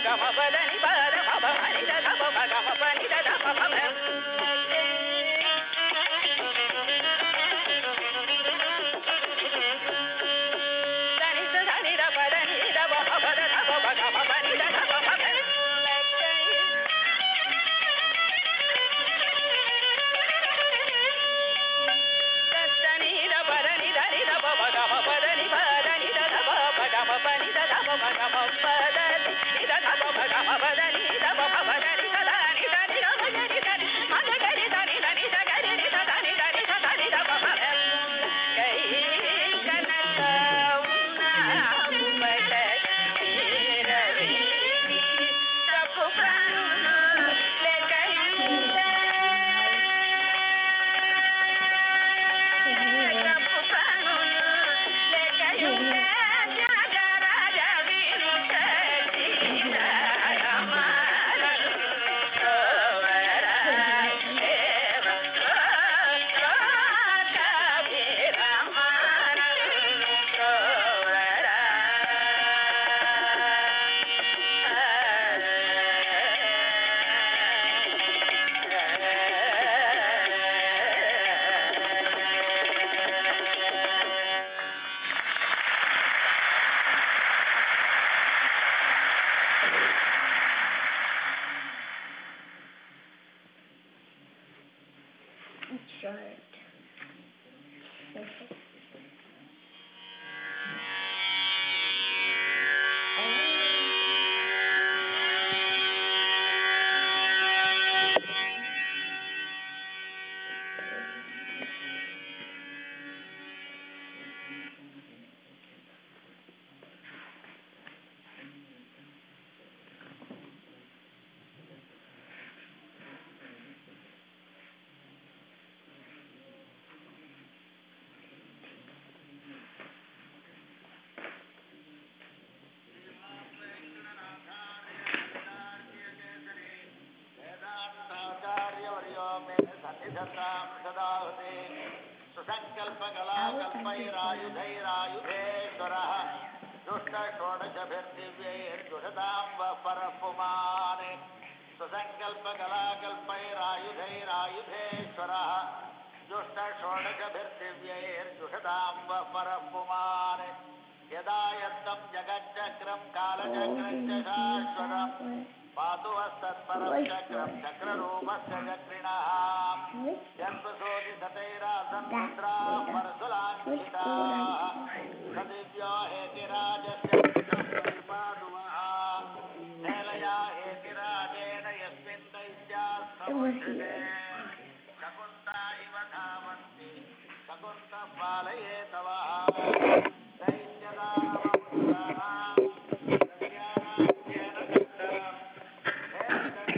short. Okay. वेदान्ताचार्यवर्यो मे सन्निधत्तां सदाहुते सुसङ्कल्पकलाकल्पैरायुधैरायुधेश्वरः दुष्टषोडशभिर्दिव्यैर्दुषतां वः परः पुमान् सुसङ्कल्पकलाकल्पैरायुधैरायुधेश्वरः दुष्टषोडशभिर्दिव्यैर्दुषतां वः परः पुमान् यदा यत्तं जगच्चक्रं कालचक्रञ्च शाश्वतम् पातु वस्तत्परं चक्रं चक्ररूपस्य चक्रिणः जन्मसोऽधि सतैरासन् मुद्राः परशुलाञ्छिताः सदिव्यो हेतिराजस्य परिपादुवः हेलया हेतिराजेन यस्मिन् दैत्यास्तमुच्यते शकुन्ता इव धावन्ति शकुन्तः पालये तव दैत्यदानवपुत्राणाम् दैत्यानाज्ञेन दत्तम्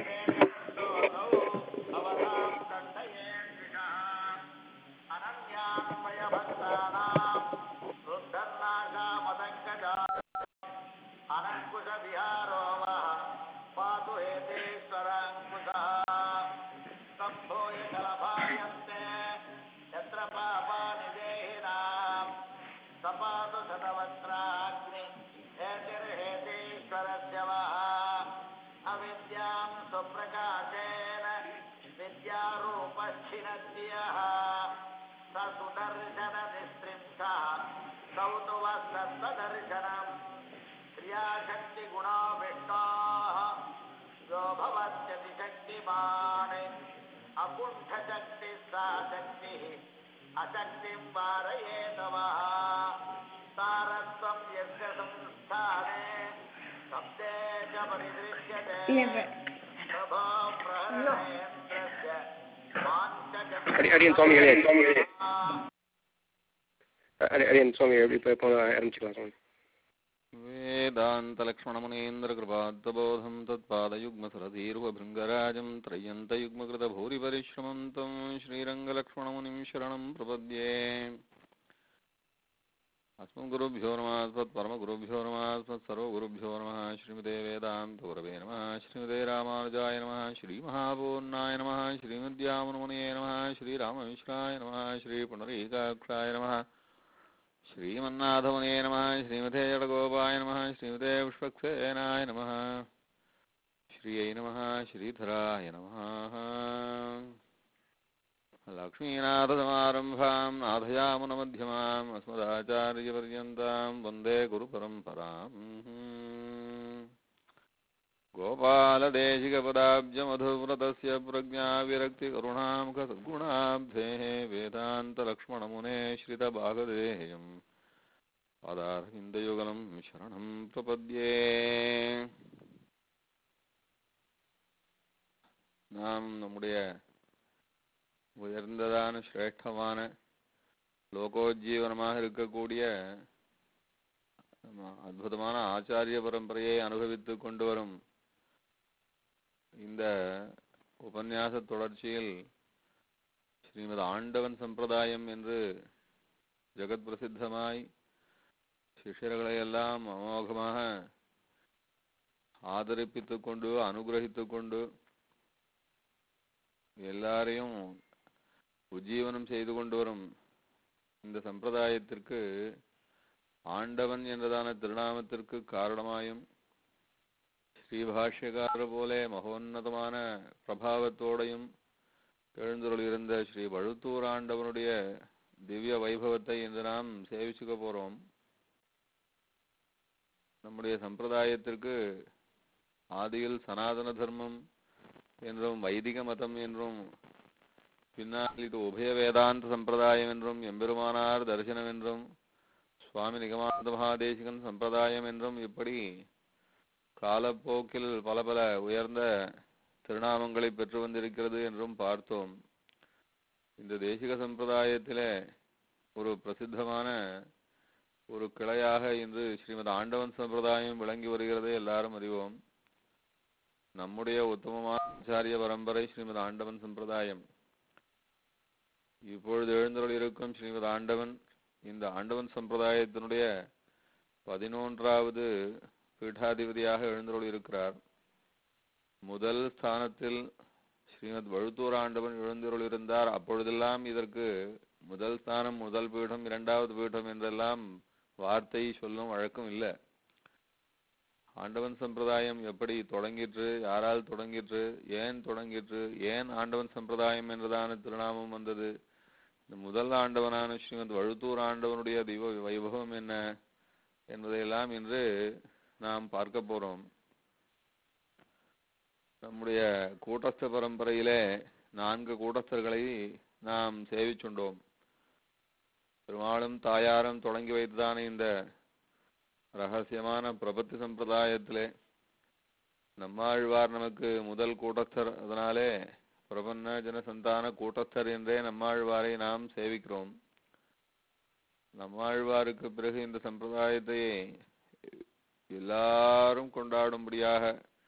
अनङ्कुशविहारो वः पातु हेतेश्वराङ्कुशः सम्भूय कलभायन्ते यत्र पापानि देहिनाम् सपातु शतवस्त्राग्नि हेतिर्हेतीश्वरस्य वः अविद्यां सुप्रकाशेन विद्यारूपच्छिनत्ति यः स सुदर्शननिस्त्रिंशः सौ तु वः सत्त्वदर्शनम् क्रियाशक्तिगुणो विष्णोः यो भवत्यतिशक्तिमान् अकुण्ठशक्तिः सा शक्तिः अशक्तिं वारयेत वः तारत्वं यस्य संस्थाने शब्दे च परिदृश्यते Never. प्रभो प्रहरणेन्द्रस्य அடி- அடியேன் சுவாமி, அடியேன் சுவாமி, அடியேன். அடி- அடியேன் சுவாமி எப்படி இப்போ இப்போ ஆரம்பிச்சுக்கலாம் சுவாமி वेदान्तलक्ष्मणमुनीन्द्रकृपात्तबोधं तत्पादयुग्मसरधीर्वभृङ्गराजं त्रय्यन्तयुग्मकृतभूरिपरिश्रमं तं श्रीरङ्गलक्ष्मणमुनिं शरणं प्रपद्ये अस्मद्गुरुभ्यो नमः अस्मत्परमगुरुभ्यो नमः अस्मत्सर्वगुरुभ्यो नमः श्रीमते वेदान्तगुरवे नमः श्रीमते रामानुजाय नमः श्रीमहापूर्णाय नमः श्रीमद्यामनमुनये नमः श्रीराममिश्राय नमः श्रीपुनरीकाक्षाय नमः श्रीमन्नाथमुने नमः श्रीमते जडगोपाय नमः श्रीमते पुष्पक्सेनाय नमः श्रियै नमः श्रीधराय नमः लक्ष्मीनाथसमारम्भाम् नाथयामुनमध्यमाम् अस्मदाचार्यपर्यन्ताम् वन्दे गुरुपरम्पराम् गोपालदेशिकपदाब्जमधुव्रतस्य प्रज्ञाविरक्तिकरुणामुखसद्गुणाब्धेः वेदान्तलक्ष्मणमुने श्रितभागदेयम् பாதாரவிந்தயுகலம் சரணம் பிரபத்யே நாம் நம்முடைய உயர்ந்ததான சிரேஷ்டமான லோகோஜீவனமாக இருக்கக்கூடிய ஆமா, அற்புதமான ஆச்சாரிய பரம்பரையை அனுபவித்துக் கொண்டு வரும் இந்த உபன்யாச தொடர்ச்சியில் ஸ்ரீமத் ஆண்டவன் சம்பிரதாயம் என்று ஜெகத் பிரசித்தமாய் சிஷ்யர்களை எல்லாம் அமோகமாக ஆதரிப்பித்துக் கொண்டு அனுகிரகித்துக் கொண்டு எல்லாரையும் உஜ்ஜீவனம் செய்து கொண்டு வரும் இந்த சம்பிரதாயத்திற்கு ஆண்டவன் என்றதான திருநாமத்திற்கு காரணமாயும் ஸ்ரீபாஷ்யக்காரர் போலே மகோன்னதமான பிரபாவத்தோடையும் எழுந்தருளிருந்த ஸ்ரீ வழுத்தூர் ஆண்டவனுடைய திவ்ய வைபவத்தை இன்று நாம் சேவிச்சுக்க போறோம் நம்முடைய சம்பிரதாயத்திற்கு ஆதியில் சனாதன தர்மம் என்றும் வைதிக மதம் என்றும் பின்னால் இது உபய வேதாந்த சம்பிரதாயம் என்றும் எம்பெருமானார் தரிசனம் என்றும் சுவாமி நிகமானந்த மகாதேசிகன் சம்பிரதாயம் என்றும் இப்படி காலப்போக்கில் பல பல உயர்ந்த திருநாமங்களை பெற்று வந்திருக்கிறது என்றும் பார்த்தோம் இந்த தேசிக சம்பிரதாயத்திலே ஒரு பிரசித்தமான ஒரு கிளையாக இன்று ஸ்ரீமத் ஆண்டவன் சம்பிரதாயம் விளங்கி வருகிறதை எல்லாரும் அறிவோம் நம்முடைய உத்தமமான ஆச்சாரிய பரம்பரை ஸ்ரீமத் ஆண்டவன் சம்பிரதாயம் இப்பொழுது எழுந்தருள் இருக்கும் ஸ்ரீமத் ஆண்டவன் இந்த ஆண்டவன் சம்பிரதாயத்தினுடைய பதினொன்றாவது பீடாதிபதியாக எழுந்தருள் இருக்கிறார் முதல் ஸ்தானத்தில் ஸ்ரீமத் வழுத்தூர் ஆண்டவன் எழுந்தருள் இருந்தார் அப்பொழுதெல்லாம் இதற்கு முதல் ஸ்தானம் முதல் பீடம் இரண்டாவது பீடம் என்றெல்லாம் வார்த்தை சொல்லும் வழக்கம் இல்லை ஆண்டவன் சம்பிரதாயம் எப்படி தொடங்கிற்று யாரால் தொடங்கிற்று ஏன் தொடங்கிற்று ஏன் ஆண்டவன் சம்பிரதாயம் என்றதான திருநாமம் வந்தது இந்த முதல் ஆண்டவனான ஸ்ரீமத் வழுத்தூர் ஆண்டவனுடைய தெய்வ வைபவம் என்ன என்பதையெல்லாம் இன்று நாம் பார்க்க போறோம் நம்முடைய கூட்டஸ்த பரம்பரையிலே நான்கு கூட்டஸ்தர்களை நாம் சேவிச்சுண்டோம் பெருமாளும் தாயாரும் தொடங்கி வைத்ததான இந்த ரகசியமான பிரபத்தி சம்பிரதாயத்திலே நம்மாழ்வார் நமக்கு முதல் கூட்டஸ்தர் அதனாலே பிரபன்ன ஜனசந்தான கூட்டஸ்தர் என்றே நம்மாழ்வாரை நாம் சேவிக்கிறோம் நம்மாழ்வாருக்கு பிறகு இந்த சம்பிரதாயத்தை எல்லாரும் கொண்டாடும்படியாக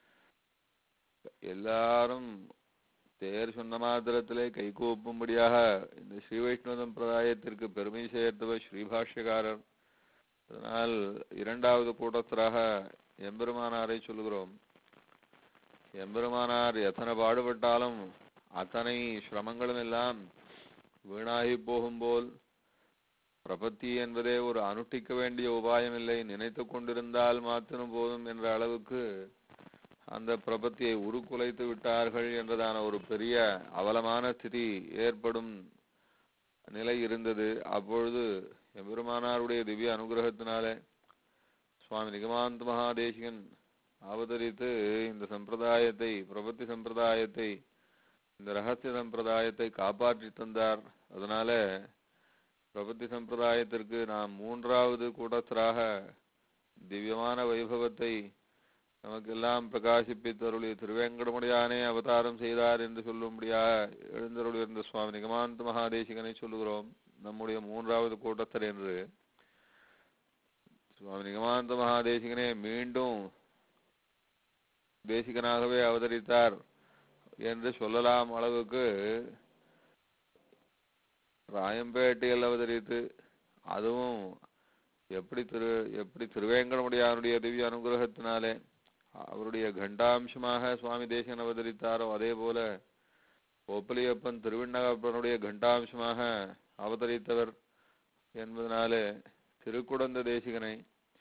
எல்லாரும் தேர் சொன்ன மாத்திரத்திலே கைகூப்பும்படியாக இந்த ஸ்ரீ வைஷ்ணவ சம்பிரதாயத்திற்கு பெருமை சேர்த்தவர் ஸ்ரீபாஷ்யக்காரர் அதனால் இரண்டாவது கூட்டத்தராக எம்பெருமானாரை சொல்கிறோம் எம்பெருமானார் எத்தனை பாடுபட்டாலும் அத்தனை சிரமங்களும் எல்லாம் வீணாகி போகும் போல் பிரபத்தி என்பதே ஒரு அனுஷ்டிக்க வேண்டிய உபாயம் இல்லை நினைத்து கொண்டிருந்தால் மாத்திரம் போதும் என்ற அளவுக்கு அந்த பிரபத்தியை உருக்குலைத்து விட்டார்கள் என்றதான ஒரு பெரிய அவலமான ஸ்திதி ஏற்படும் நிலை இருந்தது அப்பொழுது எம்பெருமானாருடைய திவ்ய அனுகிரகத்தினாலே சுவாமி நிகமாந்த மகாதேசிகன் அவதரித்து இந்த சம்பிரதாயத்தை பிரபத்தி சம்பிரதாயத்தை இந்த ரகசிய சம்பிரதாயத்தை காப்பாற்றி தந்தார் அதனால பிரபத்தி சம்பிரதாயத்திற்கு நாம் மூன்றாவது கூட்டத்தராக திவ்யமான வைபவத்தை நமக்கெல்லாம் பிரகாசிப்பித்தருளி திருவேங்கடமுடியானே அவதாரம் செய்தார் என்று சொல்லும்படியாக எழுந்தருளி இருந்த சுவாமி நிகமாந்த மகாதேசிகனை சொல்லுகிறோம் நம்முடைய மூன்றாவது கூட்டத்தர் என்று சுவாமி நிகமாந்த மகாதேசிகனே மீண்டும் தேசிகனாகவே அவதரித்தார் என்று சொல்லலாம் அளவுக்கு ராயம்பேட்டையில் அவதரித்து அதுவும் எப்படி திரு எப்படி திருவேங்கடமுடியானுடைய திவ்ய அனுகிரகத்தினாலே அவருடைய கண்டாம்சமாக சுவாமி தேசிகன் அவதரித்தாரோ அதே போல ஒப்பலியப்பன் திருவிண்ணகப்பனுடைய கண்டாம்சமாக அவதரித்தவர் என்பதனாலே திருக்குடந்த தேசிகனை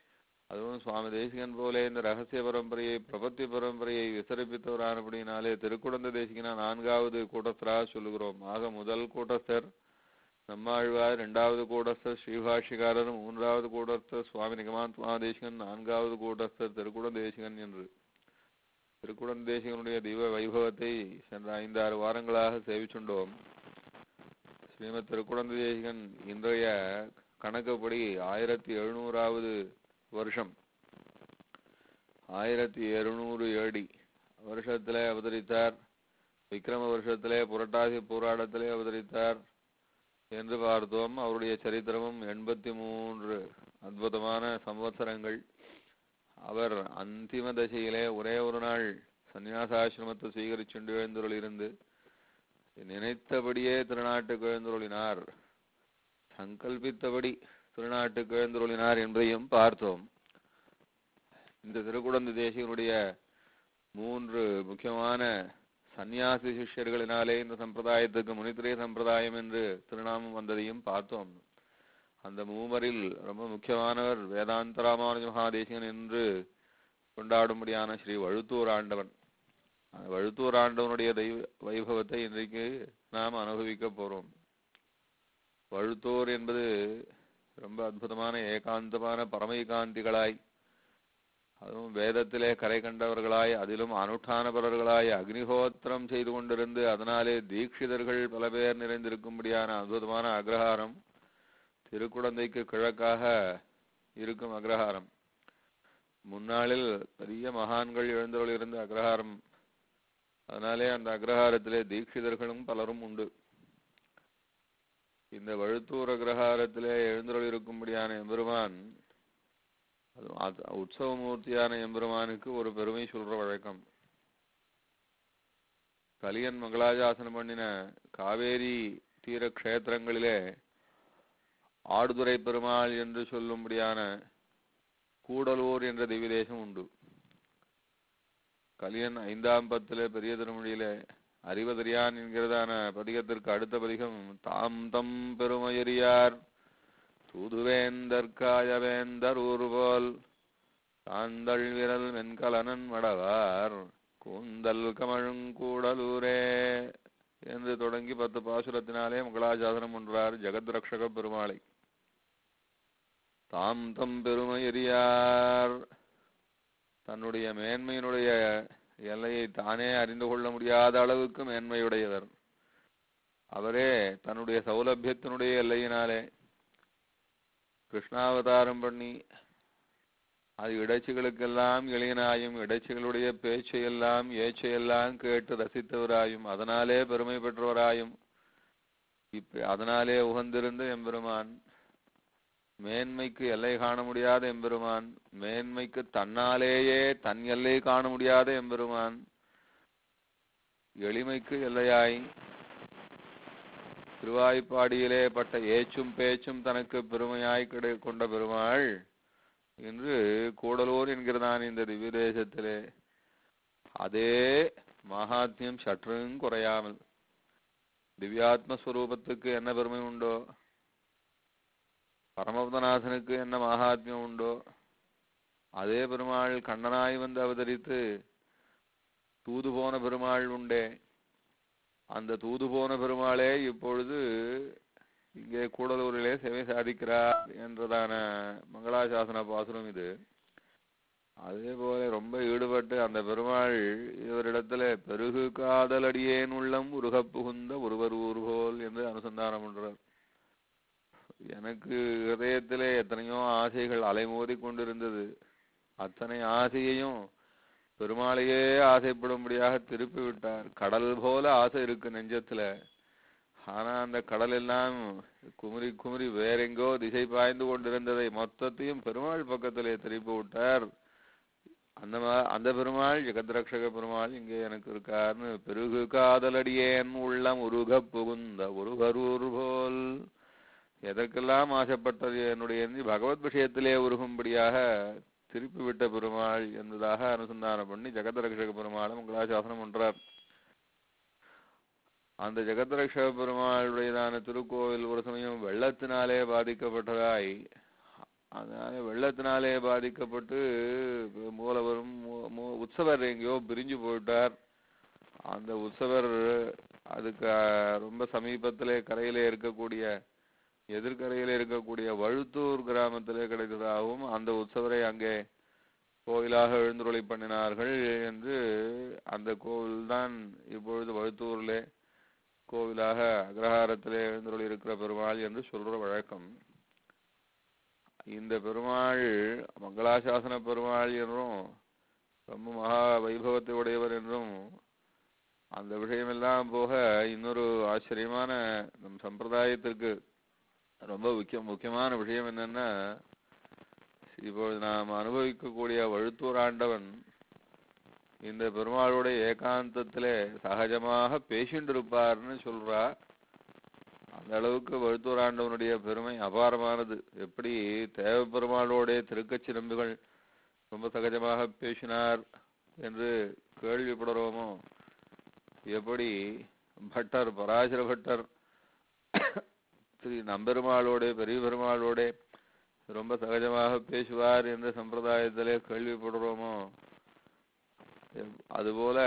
அதுவும் சுவாமி தேசிகன் போல இந்த ரகசிய பரம்பரையை பிரபத்தி பரம்பரையை விசரிப்பித்தவரானபடினாலே திருக்குடந்த தேசிகனா நான்காவது கூட்டஸ்தராக சொல்லுகிறோம் ஆக முதல் கூட்டஸ்தர் நம்மாழ்வார் இரண்டாவது கூடஸ்தர் ஸ்ரீபாஷிகாரர் மூன்றாவது கூடஸ்தர் சுவாமி நிகமாந்த் மகாதேசிகன் நான்காவது கூடஸ்தர் திருக்குடம் தேசிகன் என்று திருக்குடம் தேசிகனுடைய தெய்வ வைபவத்தை சென்ற ஐந்தாறு வாரங்களாக சேவிச்சுண்டோம் ஸ்ரீமத் திருக்குடந்த தேசிகன் இன்றைய கணக்குப்படி ஆயிரத்தி எழுநூறாவது வருஷம் ஆயிரத்தி இருநூறு ஏடி வருஷத்திலே அவதரித்தார் விக்ரம வருஷத்திலே புரட்டாசி போராட்டத்திலே அவதரித்தார் என்று பார்த்தோம் அவருடைய சரித்திரமும் எண்பத்தி மூன்று அற்புதமான சம்வத்சரங்கள் அவர் அந்திம தசையிலே ஒரே ஒரு நாள் சந்நியாசாசிரமத்தை சுவீகரிச்சுண்டு எழுந்தருள் இருந்து நினைத்தபடியே திருநாட்டுக்கு எழுந்தருளினார் சங்கல்பித்தபடி திருநாட்டுக்கு எழுந்தருளினார் என்பதையும் பார்த்தோம் இந்த திருக்குடந்த தேசியனுடைய மூன்று முக்கியமான சந்நியாசி சிஷ்யர்களினாலே இந்த சம்பிரதாயத்துக்கு முனித்திரை சம்பிரதாயம் என்று திருநாமம் வந்ததையும் பார்த்தோம் அந்த மூவரில் ரொம்ப முக்கியமானவர் வேதாந்த ராமானுஜ மகாதேசிகன் என்று கொண்டாடும்படியான ஸ்ரீ வழுத்தூர் ஆண்டவன் அந்த வழுத்தூர் ஆண்டவனுடைய தெய்வ வைபவத்தை இன்றைக்கு நாம் அனுபவிக்க போறோம் வழுத்தூர் என்பது ரொம்ப அற்புதமான ஏகாந்தமான பரமைகாந்திகளாய் அதுவும் வேதத்திலே கரை கண்டவர்களாய் அதிலும் அனுஷ்டானபரர்களாய் அக்னிஹோத்திரம் செய்து கொண்டிருந்து அதனாலே தீட்சிதர்கள் பல பேர் நிறைந்திருக்கும்படியான அற்புதமான அக்ரஹாரம் திருக்குழந்தைக்கு கிழக்காக இருக்கும் அக்ரஹாரம் முன்னாளில் பெரிய மகான்கள் எழுந்தருள் இருந்த அக்ரஹாரம் அதனாலே அந்த அக்ரஹாரத்திலே தீட்சிதர்களும் பலரும் உண்டு இந்த வழுத்தூர் அக்ரஹாரத்திலே எழுந்தருள் இருக்கும்படியான எம்பெருமான் அது அது- உற்சவமூர்த்தியான எம்பெருமானுக்கு ஒரு பெருமை சொல்ற வழக்கம் கலியன் மங்களாஜாசனம் பண்ணின காவேரி தீர க்ஷேத்திரங்களிலே ஆடுதுறை பெருமாள் என்று சொல்லும்படியான கூடலூர் என்ற திவ்யதேசம் உண்டு கலியன் ஐந்தாம் பத்திலே பெரிய திருமொழியிலே அறிவதறியான் என்கிறதான பதிகத்திற்கு அடுத்த பதிகம் தாம் தம் பெருமையறியார் தூதுவேந்தற்காயவேந்தர் ஊர்போல் தாந்தள் விரல் மென்கலனன் மடவார் கூந்தல் கமழுங்கூடலூரே என்று தொடங்கி பத்து பாசுரத்தினாலே மங்களாசாசனம் ஒன்றார் ஜெகத் ரக்ஷக பெருமாளை தாம் தம் பெருமையறியார் தன்னுடைய மேன்மையினுடைய எல்லையை தானே அறிந்து கொள்ள முடியாத அளவுக்கு மேன்மையுடையவர் அவரே தன்னுடைய சௌலபியத்தினுடைய எல்லையினாலே கிருஷ்ணாவதாரம் பண்ணி அது இடைச்சிகளுக்கெல்லாம் எளியனாயும் இடைச்சிகளுடைய பேச்சையெல்லாம் ஏச்சையெல்லாம் கேட்டு ரசித்தவராயும் அதனாலே பெருமை பெற்றவராயும் இப்ப அதனாலே உகந்திருந்த எம்பெருமான் மேன்மைக்கு எல்லை காண முடியாத எம்பெருமான் மேன்மைக்கு தன்னாலேயே தன் எல்லை காண முடியாத எம்பெருமான் எளிமைக்கு எல்லையாய் திருவாய்ப்பாடியிலே பட்ட ஏச்சும் பேச்சும் தனக்கு பெருமையாய் கிடை கொண்ட பெருமாள் என்று கூடலூர் என்கிறதான் இந்த திவ்ய தேசத்திலே அதே மகாத்மியம் சற்றும் குறையாமல் திவ்யாத்மஸ்வரூபத்துக்கு என்ன பெருமை உண்டோ பரமபதநாதனுக்கு என்ன மகாத்மியம் உண்டோ அதே பெருமாள் கண்ணனாய் வந்து அவதரித்து தூது போன பெருமாள் உண்டே அந்த தூது போன பெருமாளே இப்பொழுது இங்கே கூடலூரிலே சேவை சாதிக்கிறார் என்றதான மங்களாசாசன பாசுரம் இது அதே போல ரொம்ப ஈடுபட்டு அந்த பெருமாள் இவரிடத்துல பெருகு காதலடியேன் உள்ளம் உருகப் புகுந்த ஒருவர் ஊர் போல் என்று அனுசந்தானம் பண்றார் எனக்கு இதயத்திலே எத்தனையோ ஆசைகள் அலைமோதி கொண்டிருந்தது அத்தனை ஆசையையும் பெருமாளையே ஆசைப்படும்படியாக திருப்பி விட்டார் கடல் போல ஆசை இருக்கு நெஞ்சத்துல ஆனா அந்த கடல் எல்லாம் குமரி குமரி வேறெங்கோ திசை பாய்ந்து கொண்டிருந்ததை மொத்தத்தையும் பெருமாள் பக்கத்திலே திருப்பி விட்டார் அந்த மா- அந்த பெருமாள் ஜெகத்ரக்ஷக பெருமாள் இங்கே எனக்கு இருக்கார்னு பெருகு காதலடியேன் உள்ளம் உருக புகுந்த ஒருவரூர் போல் எதற்கெல்லாம் ஆசைப்பட்டது என்னுடைய எண்ணி பகவத் விஷயத்திலே உருகும்படியாக திருப்பி விட்ட பெருமாள் என்பதாக அனுசந்தானம் பண்ணி ஜெகத்ரக்ஷக பெருமாளும் உங்களாசாசனம் பண்றார் அந்த ஜெகத்ரக்ஷக பெருமாளுடையதான திருக்கோவில் ஒரு சமயம் வெள்ளத்தினாலே பாதிக்கப்பட்டதாய் அதனால வெள்ளத்தினாலே பாதிக்கப்பட்டு மூலவரும் மூ- மூ- உற்சவர் எங்கேயோ பிரிஞ்சு போயிட்டார் அந்த உற்சவர் அதுக்கு அஹ், ரொம்ப சமீபத்திலே கரையிலே இருக்கக்கூடிய எதிர்கரையிலே இருக்கக்கூடிய வழுத்தூர் கிராமத்திலே கிடைத்ததாகவும் அந்த உற்சவரை அங்கே கோயிலாக எழுந்துருளை பண்ணினார்கள் என்று அந்த கோவில் தான் இப்பொழுது வழுத்தூரிலே கோவிலாக அக்ரஹாரத்திலே எழுந்துருளி இருக்கிற பெருமாள் என்று சொல்ற வழக்கம் இந்த பெருமாள் மங்களாசாசன பெருமாள் என்றும் ரொம்ப மகா வைபவத்தை உடையவர் என்றும் அந்த விஷயமெல்லாம் போக இன்னொரு ஆச்சரியமான நம் சம்பிரதாயத்திற்கு ரொம்ப முக்கிய முக்கியமான விஷயம் என்னன்னா இப்பொழுது நாம் அனுபவிக்கக்கூடிய வழுத்தூர் ஆண்டவன் இந்த பெருமாளுடைய ஏகாந்தத்திலே சகஜமாக பேசிண்டு இருப்பார்னு சொல்றா அந்த அளவுக்கு வழுத்தூர் ஆண்டவனுடைய பெருமை அபாரமானது எப்படி தேவ பெருமாளோட திருக்கச்சி நம்பிகள் ரொம்ப சகஜமாக பேசினார் என்று கேள்விப்படுறோமோ எப்படி பட்டர் பராசர பட்டர் ஸ்ரீ நம்பெருமாளோட பெரிய பெருமாளோட ரொம்ப சகஜமாக பேசுவார் என்ற சம்பிரதாயத்திலே கேள்விப்படுறோமோ எப்- அதுபோல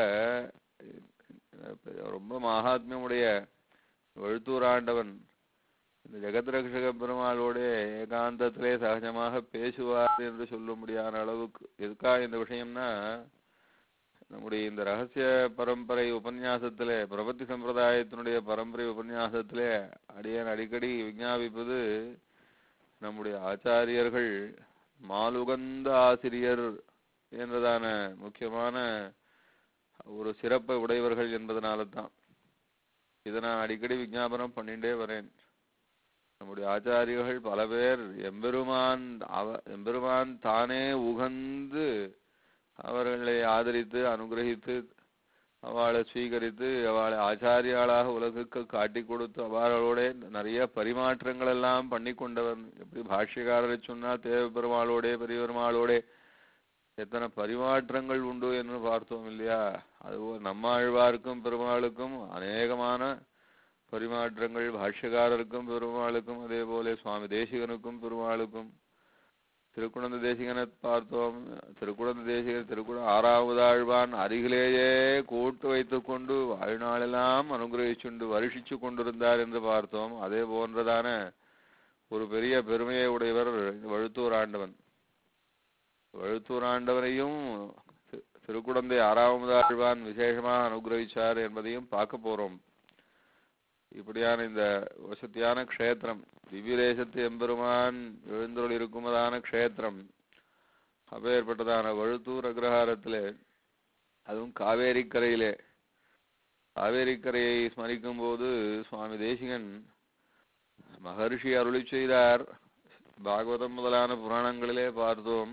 அஹ் ரொம்ப மகாத்மியமுடைய வழுத்தூர் ஆண்டவன் இந்த ஜெகத்ரக்ஷக பெருமாளோட ஏகாந்தத்திலே சகஜமாக பேசுவார் என்று சொல்ல முடியாத அளவுக்கு எதுக்கா இந்த விஷயம்னா நம்முடைய இந்த ரகசிய பரம்பரை உபன்யாசத்திலே பிரபத்தி சம்பிரதாயத்தினுடைய பரம்பரை உபன்யாசத்திலே அடியேன் அடிக்கடி விஞ்ஞாபிப்பது நம்முடைய ஆச்சாரியர்கள் மாலுகந்த ஆசிரியர் என்றதான முக்கியமான ஒரு சிறப்பை உடையவர்கள் என்பதனால தான் இதை நான் அடிக்கடி விஞ்ஞாபனம் பண்ணிட்டே வரேன் நம்முடைய ஆச்சாரியர்கள் பல பேர் எம்பெருமான் அவ எம்பெருமான் தானே உகந்து அவர்களை ஆதரித்து அனுகிரகித்து அவளை ஸ்வீகரித்து அவளை ஆச்சாரியாளாக உலகுக்கு காட்டி கொடுத்து அவர்களோட நிறைய பரிமாற்றங்கள் எல்லாம் பண்ணி கொண்டவர் எப்படி பாஷ்யக்காரரை சொன்னால் தேவ பெருமாளோட பெரிய பெருமாளோட எத்தனை பரிமாற்றங்கள் உண்டு என்று பார்த்தோம் இல்லையா அதுபோல் நம்மாழ்வாருக்கும் பெருமாளுக்கும் அநேகமான பரிமாற்றங்கள் பாஷ்யக்காரருக்கும் பெருமாளுக்கும் அதே போல சுவாமி தேசிகனுக்கும் பெருமாளுக்கும் திருக்குழந்தை தேசிகனை பார்த்தோம் திருக்குழந்தை தேசிகன் திருக்குழ ஆறாவது ஆழ்வான் அருகிலேயே கூட்டு வைத்துக் கொண்டு வாழ்நாளெல்லாம் அனுகிரகிச்சுண்டு வருஷிச்சு கொண்டிருந்தார் என்று பார்த்தோம் அதே போன்றதான ஒரு பெரிய பெருமையை உடையவர் இந்த வழுத்தூர் ஆண்டவன் வழுத்தூர் ஆண்டவனையும் தி- திருக்குடந்தை ஆறாவது ஆழ்வான் விசேஷமாக அனுகிரகிச்சார் என்பதையும் பார்க்க போறோம் இப்படியான இந்த வசதியான க்ஷேத்திரம் திவ்யதேசத்து எம்பெருமான் எழுந்தருள் இருக்குமதான க்ஷேத்திரம் அப்பேற்பட்டதான வழுத்தூர் அக்ரஹாரத்திலே அதுவும் காவேரிக்கரையிலே காவேரிக்கரையை ஸ்மரிக்கும் போது சுவாமி தேசிகன் மகர்ஷி அருளி செய்தார் பாகவதம் முதலான புராணங்களிலே பார்த்தோம்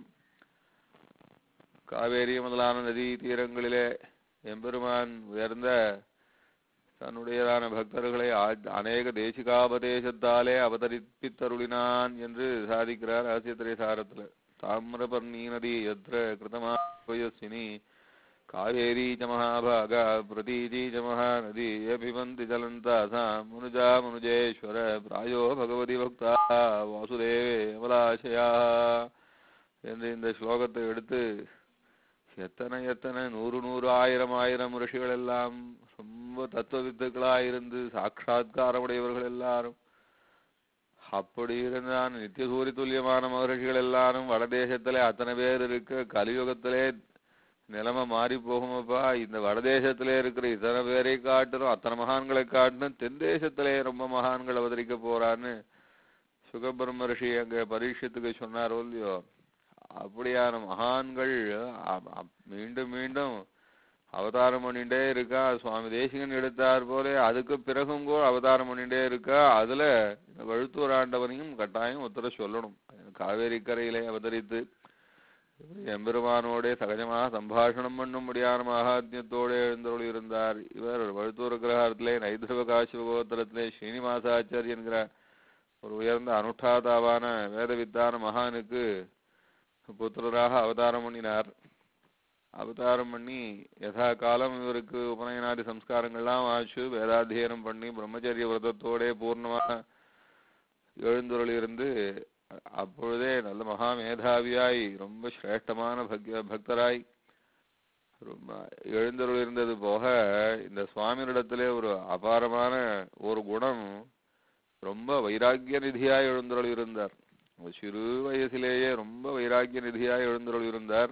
காவேரி முதலான நதி தீரங்களிலே எம்பெருமான் உயர்ந்த தன்னுடையதான பக்தர்களை ஆ- அநேக தேசிகாபதேசத்தாலே அவதரிப்பித்தருளினான் என்று சாதிக்கிறார் ஆசியத்திரை சாரத்துல தாமிரபர்ணி நதி எத்திர கிருதமாயஸ்வினி காவேரி ச மகாபாகா பிரதீஜி ச மகாநதி அபிவந்தி ஜலந்தா சா முனுஜா முனுஜேஸ்வர பிராயோ பகவதி பக்தா வாசுதேவே அமலாசயா என்று இந்த ஸ்லோகத்தை எடுத்து எத்தனை எத்தனை நூறு நூறு ஆயிரம் ஆயிரம் ரிஷிகள் எல்லாம் ரொம்ப தத்துவவித்துக்களாக இருந்து சாட்சாத்காரமுடையவர்கள் எல்லாரும் அப்படி இருந்தான் நித்தியசூரி துல்லியமான மகர்ஷிகள் எல்லாரும் வடதேசத்திலே அத்தனை பேர் இருக்க கலியுகத்திலே நிலைமை மாறி போகுமப்பா இந்த வடதேசத்திலே இருக்கிற இத்தனை பேரை காட்டிலும் அத்தனை மகான்களை காட்டிலும் தென் தேசத்திலே ரொம்ப மகான்கள் அவதரிக்க போறான்னு சுகபிரம்ம ரிஷி அங்க பரீட்சத்துக்கு சொன்னாரோ இல்லையோ அப்படியான மகான்கள் அ- அ- மீண்டும் மீண்டும் அவதாரம் பண்ணிட்டே இருக்கா சுவாமி தேசிகன் எடுத்தார் போல அதுக்கு பிறகும் கூட அவதாரம் பண்ணிட்டே இருக்கா அதுல இந்த வழுத்தூர் ஆண்டவனையும் கட்டாயம் உத்தர சொல்லணும் காவேரி கரையிலே அவதரித்து இப்படி எம்பெருமானோட சகஜமாக சம்பாஷணம் பண்ணும் முடியாத மகாத்மியத்தோடு எழுந்தருள் இருந்தார் இவர் வழுத்தூர் கிரகாரத்திலே நைதிரவ காசிவ கோத்திரத்திலே ஸ்ரீனிவாசாச்சாரி என்கிற ஒரு உயர்ந்த அனுஷ்டாதாவான வேதவித்தான மகானுக்கு புத்திரராக அவதாரம் பண்ணினார் அவதாரம் பண்ணி யதா காலம் இவருக்கு உபநயனாதி சம்ஸ்காரங்கள்லாம் ஆச்சு வேதாத்தியனம் பண்ணி பிரம்மச்சரிய விரதத்தோட பூர்ணமாக எழுந்துருள் இருந்து அப்பொழுதே நல்ல மகா மேதாவியாய் ரொம்ப சிரேஷ்டமான பக்ய பக்தராய் ரொம்ப எழுந்தருள் இருந்தது போக இந்த சுவாமியிடத்திலே ஒரு அபாரமான ஒரு குணம் ரொம்ப வைராக்கிய நிதியாய் எழுந்தருள் இருந்தார் ஒரு சிறு வயசிலேயே ரொம்ப வைராக்கிய நிதியாய் எழுந்தருள் இருந்தார்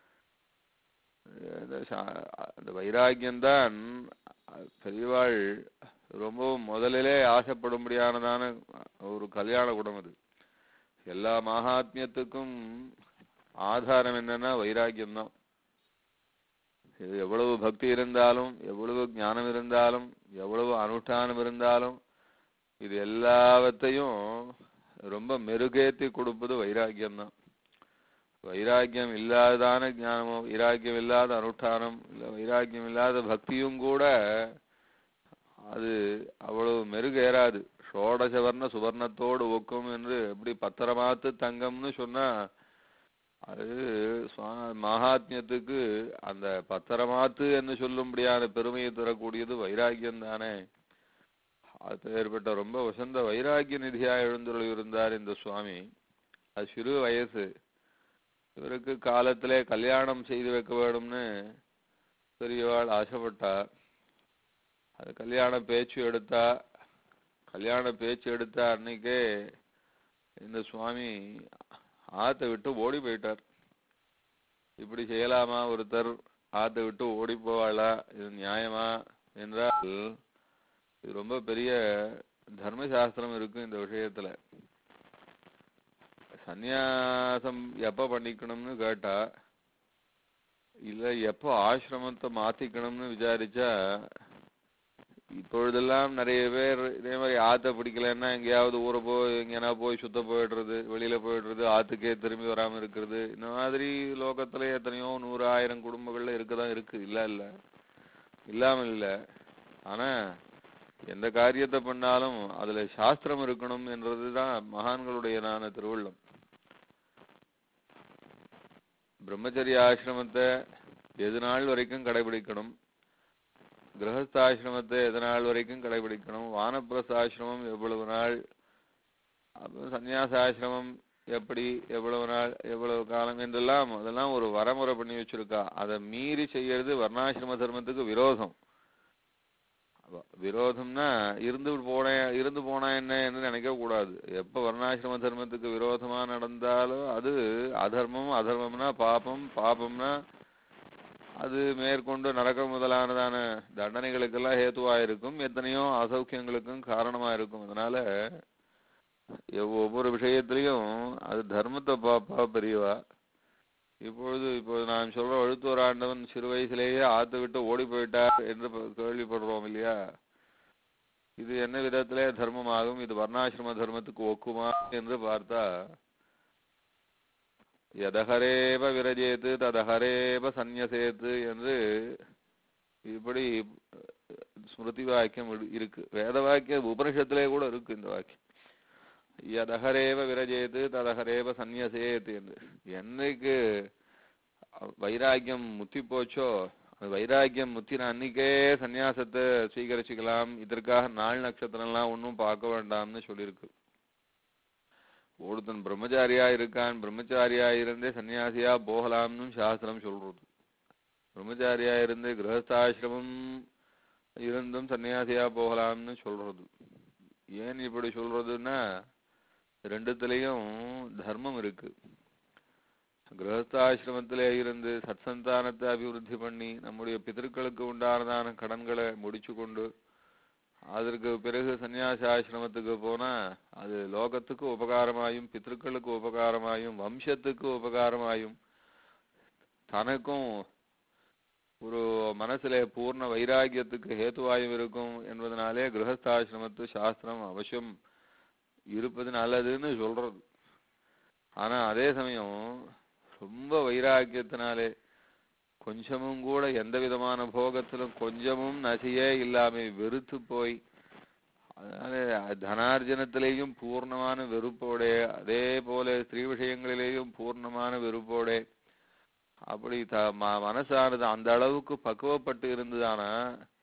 அந்த சா- அந்த வைராக்கியம்தான் பெரியவாள் ரொம்பவும் முதலிலே ஆசைப்படும்படியானதான ஒரு கல்யாண குணம் அது எல்லா மகாத்மியத்துக்கும் ஆதாரம் என்னன்னா வைராக்கியம்தான் இது எவ்வளவு பக்தி இருந்தாலும் எவ்வளவு ஞானம் இருந்தாலும் எவ்வளவு அனுஷ்டானம் இருந்தாலும் இது எல்லாவற்றையும் ரொம்ப மெருகேத்தி கொடுப்பது வைராக்கியம்தான் வைராக்கியம் இல்லாதான ஞானமோ வைராக்கியம் இல்லாத அனுஷ்டானம் இல்ல வைராக்கியம் இல்லாத பக்தியும் கூட அது அவ்வளவு மெருகேறாது ஷோடசவர்ண சுவர்ணத்தோடு ஒக்கும் என்று எப்படி பத்திரமாத்து தங்கம்னு சொன்னா அது சுவா- மகாத்மியத்துக்கு அந்த பத்திரமாத்து என்று சொல்லும்படியான பெருமையை தரக்கூடியது வைராக்கியம் தானே அது ஏற்பட்ட ரொம்ப வசந்த வைராக்கிய நிதியா எழுந்துள்ள இருந்தார் இந்த சுவாமி அது சிறு வயசு இவருக்கு காலத்திலே கல்யாணம் செய்து வைக்க வேணும்னு பெரியவாள் ஆசைப்பட்டார் அது கல்யாண பேச்சு எடுத்தா கல்யாண பேச்சு எடுத்த அன்னைக்கே இந்த சுவாமி ஆத்தை விட்டு ஓடி போயிட்டார் இப்படி செய்யலாமா ஒருத்தர் ஆத்தை விட்டு ஓடி போவாளா இது நியாயமா என்றால் இது ரொம்ப பெரிய தர்மசாஸ்திரம் இருக்கு இந்த விஷயத்துல சந்நியாசம் எப்ப பண்ணிக்கணும்னு கேட்டா இல்ல எப்போ ஆசிரமத்தை மாத்திக்கணும்னு விசாரிச்சா இப்பொழுதெல்லாம் நிறைய பேர் இதே மாதிரி ஆத்த பிடிக்கலன்னா எங்கேயாவது ஊரை போய் எங்கேனா போய் சுத்த போயிடுறது வெளியில போயிடுறது ஆத்துக்கே திரும்பி வராம இருக்கிறது இந்த மாதிரி லோகத்துல எத்தனையோ நூறு ஆயிரம் குடும்பங்கள்ல இருக்கதான் இருக்கு இல்ல இல்ல இல்லாம இல்ல ஆனா எந்த காரியத்தை பண்ணாலும் அதுல சாஸ்திரம் இருக்கணும் என்றதுதான் மகான்களுடைய நான திருவுள்ளம் பிரம்மச்சரிய ஆசிரமத்தை எது நாள் வரைக்கும் கடைபிடிக்கணும் கிரகஸ்தாசிரமத்தை எது நாள் வரைக்கும் கடைபிடிக்கணும் வானப்பிரஸ்தாசிரமம் எவ்வளவு நாள் அப்புறம் சந்நியாசாசிரமம் எப்படி எவ்வளவு நாள் எவ்வளவு காலம் என்றெல்லாம் அதெல்லாம் ஒரு வரமுறை பண்ணி வச்சிருக்கா அதை மீறி செய்யறது வர்ணாசிரம தர்மத்துக்கு விரோதம் அவ- விரோதம்னா இருந்து போனேன் இருந்து போனா என்ன என்று நினைக்க கூடாது எப்ப வர்ணாசிரம தர்மத்துக்கு விரோதமா நடந்தாலும் அது அதர்மம் அதர்மம்னா பாபம் பாபம்னா அது மேற்கொண்டு நரகம் முதலானதான தண்டனைகளுக்கெல்லாம் ஹேத்துவா இருக்கும் எத்தனையோ அசௌக்கியங்களுக்கும் காரணமா இருக்கும் அதனால எவ்- ஒவ்வொரு விஷயத்திலையும் அது தர்மத்தை பாப்பா பெரியவா இப்பொழுது இப்போது நான் சொல்ற வழுத்தூர் ஆண்டவன் சிறு வயசுலேயே ஆத்து விட்டு ஓடி போயிட்டார் என்று ப- கேள்விப்படுறோம் இல்லையா இது என்ன விதத்திலே தர்மமாகும் இது வர்ணாசிரம தர்மத்துக்கு ஒக்குமா என்று பார்த்தா எதஹரேவ விரஜேத்து ததஹரேவ சந்நியசேத்து என்று இப்படி ஸ்மிருதி வாக்கியம் இரு- இருக்கு வேத வாக்கியம் உபனிஷத்திலே கூட இருக்கு இந்த வாக்கியம் யதஹரேவ விரஜேத்து ததஹரேவ சந்நியசேத் என்று என்னைக்கு வைராக்கியம் முத்தி போச்சோ அந்த வைராக்கியம் முத்தின அன்னைக்கே சந்நியாசத்தை ஸ்வீகரிச்சுக்கலாம் இதற்காக நாள் நட்சத்திரம்லாம் ஒன்றும் பார்க்க வேண்டாம்னு சொல்லியிருக்கு ஒருத்தன் பிரம்மச்சாரியா இருக்கான் பிரம்மச்சாரியா இருந்தே சன்னியாசியா போகலாம்னு சாஸ்திரம் சொல்றது பிரம்மச்சாரியா இருந்து கிரகஸ்தாசிரமம் இருந்தும் சன்னியாசியா போகலாம்னு சொல்றது ஏன் இப்படி சொல்றதுன்னா ரெண்டுத்துலயும் தர்மம் இருக்கு கிரகஸ்தாசிரமத்திலே இருந்து சத்சந்தானத்தை அபிவிருத்தி பண்ணி நம்முடைய பிதர்களுக்கு உண்டானதான கடன்களை முடிச்சு கொண்டு அதற்கு பிறகு சந்நியாசாசிரமத்துக்கு போனா அது லோகத்துக்கு உபகாரமாயும் பித்ருக்களுக்கு உபகாரமாயும் வம்சத்துக்கு உபகாரமாயும் தனக்கும் ஒரு மனசுல பூர்ண வைராகியத்துக்கு ஹேத்துவாயும் இருக்கும் என்பதனாலே கிரகஸ்தாசிரமத்து சாஸ்திரம் அவசியம் இருப்பது நல்லதுன்னு சொல்றது ஆனா அதே சமயம் ரொம்ப வைராக்கியத்தினாலே கொஞ்சமும் கூட எந்த விதமான போகத்திலும் கொஞ்சமும் நசியே இல்லாம வெறுத்து போய் அதனால தனார்ஜனத்திலேயும் பூர்ணமான வெறுப்போட அதே போல ஸ்திரீ விஷயங்களிலேயும் பூர்ணமான வெறுப்போட அப்படி த ம- மனசானது அந்த அளவுக்கு பக்குவப்பட்டு இருந்ததானா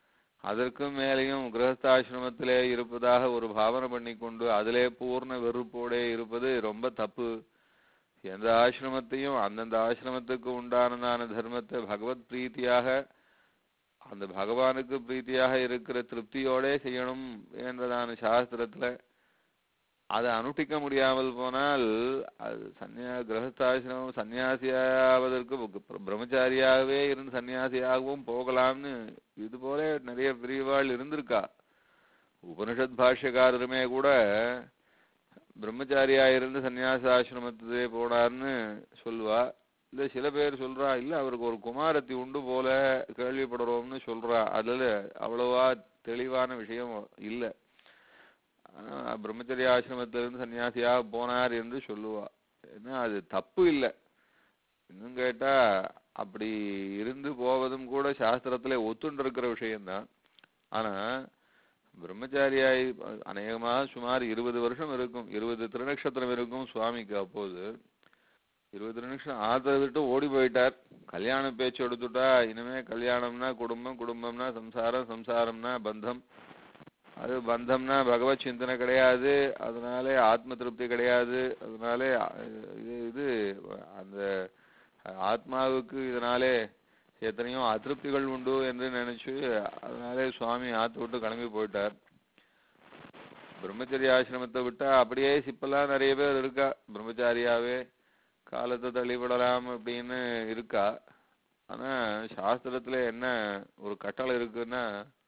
அதற்கும் மேலேயும் கிரகஸ்தாசிரமத்திலே இருப்பதாக ஒரு பாவனை பண்ணிக்கொண்டு அதிலே பூர்ண வெறுப்போடே இருப்பது ரொம்ப தப்பு எந்த ஆசிரமத்தையும் அந்தந்த ஆசிரமத்துக்கு உண்டானதான தர்மத்தை பகவத் பிரீத்தியாக அந்த பகவானுக்கு பிரீத்தியாக இருக்கிற திருப்தியோடே செய்யணும் என்றதான சாஸ்திரத்துல அதை அனுஷ்டிக்க முடியாமல் போனால் அது சன்னியா கிரகஸ்தாசிரமம் சன்னியாசியாவதற்கு பு- பிரம்மச்சாரியாகவே இருந்து சன்னியாசியாகவும் போகலாம்னு இது போல நிறைய பிரிவாள் இருந்திருக்கா உபனிஷத் பாஷ்யக்காரருமே கூட பிரம்மச்சாரியா இருந்து சன்னியாச ஆசிரமத்திலே போனார்னு சொல்லுவா இல்ல சில பேர் சொல்றா இல்ல அவருக்கு ஒரு குமாரத்தி உண்டு போல கேள்விப்படுறோம்னு சொல்றா அதுல அவ்வளவா தெளிவான விஷயம் இல்ல ஆனா பிரம்மச்சரிய ஆசிரமத்திலிருந்து சன்னியாசியா போனார் என்று சொல்லுவா ஏன்னா அது தப்பு இல்ல இன்னும் கேட்டா அப்படி இருந்து போவதும் கூட சாஸ்திரத்துல ஒத்துண்டு இருக்கிற விஷயம்தான் ஆனா பிரம்மச்சாரியாய் அநேகமாக சுமார் இருபது வருஷம் இருக்கும் இருபது திருநக்ஷத்திரம் இருக்கும் சுவாமிக்கு அப்போது இருபது திருநக்ஷத்திரம் ஆத்த விட்டு ஓடி போயிட்டார் கல்யாண பேச்சு எடுத்துட்டா இனிமே கல்யாணம்னா குடும்பம் குடும்பம்னா சம்சாரம் சம்சாரம்னா பந்தம் அது பந்தம்னா பகவத் சிந்தனை கிடையாது அதனாலே ஆத்ம திருப்தி கிடையாது அதனாலே அ- இது இது அந்த ஆத்மாவுக்கு இதனாலே எத்தனையோ அதிருப்திகள் உண்டு என்று நினைச்சு அதனாலே சுவாமி ஆத்து விட்டு கிளம்பி போயிட்டார் பிரம்மச்சரிய ஆசிரமத்தை விட்டா அப்படியே இப்பெல்லாம் நிறைய பேர் இருக்கா பிரம்மச்சாரியாவே காலத்தை தள்ளிவிடலாம் அப்படின்னு இருக்கா ஆனா சாஸ்திரத்துல என்ன ஒரு கட்டளை இருக்குன்னா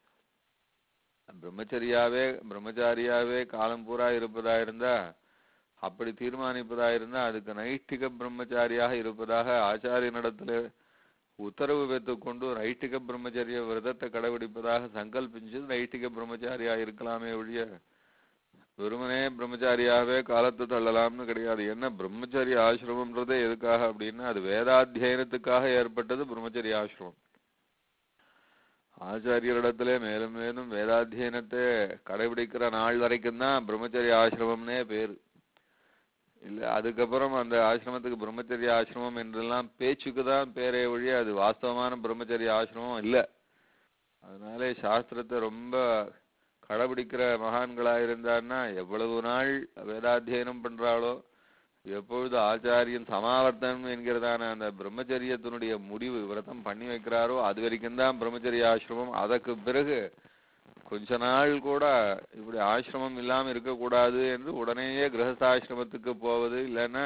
பிரம்மச்சரியாவே பிரம்மச்சாரியாவே காலம் பூரா இருப்பதா இருந்தா அப்படி தீர்மானிப்பதா இருந்தா அதுக்கு நைஷ்டிக பிரம்மச்சாரியாக இருப்பதாக ஆச்சாரியனிடத்துல உத்தரவு பெற்றுக்கொண்டு நைஷ்டிக பிரம்மச்சரிய விரதத்தை கடைபிடிப்பதாக சங்கல்பிச்சு நைஷ்டிக பிரம்மச்சாரியா இருக்கலாமே ஒழிய வெறுமனே பிரம்மச்சாரியாவே காலத்தை தள்ளலாம்னு கிடையாது என்ன பிரம்மச்சரிய ஆசிரமம்ன்றதே எதுக்காக அப்படின்னா அது வேதாத்தியனத்துக்காக ஏற்பட்டது பிரம்மச்சரிய ஆசிரமம் ஆச்சாரியரிடத்திலே மேலும் மேலும் வேதாத்தியனத்தை கடைபிடிக்கிற நாள் வரைக்கும் தான் பிரம்மச்சரிய ஆசிரமம்னே பேரு இல்ல அதுக்கப்புறம் அந்த ஆசிரமத்துக்கு பிரம்மச்சரிய ஆசிரமம் என்றெல்லாம் பேச்சுக்கு தான் பேரே ஒழிய அது வாஸ்தவமான பிரம்மச்சரிய ஆசிரமம் இல்ல அதனாலே சாஸ்திரத்தை ரொம்ப கடைபிடிக்கிற மகான்களா இருந்தான்னா எவ்வளவு நாள் வேதாத்தியனம் பண்றாளோ எப்பொழுது ஆச்சாரியன் சமாவர்த்தனம் என்கிறதான அந்த பிரம்மச்சரியத்தினுடைய முடிவு விரதம் பண்ணி வைக்கிறாரோ அது வரைக்கும் தான் பிரம்மச்சரிய ஆசிரமம் அதற்கு பிறகு கொஞ்ச நாள் கூட இப்படி ஆசிரமம் இல்லாம இருக்கக்கூடாது என்று உடனேயே கிரகஸ்தாசிரமத்துக்கு போவது இல்லைன்னா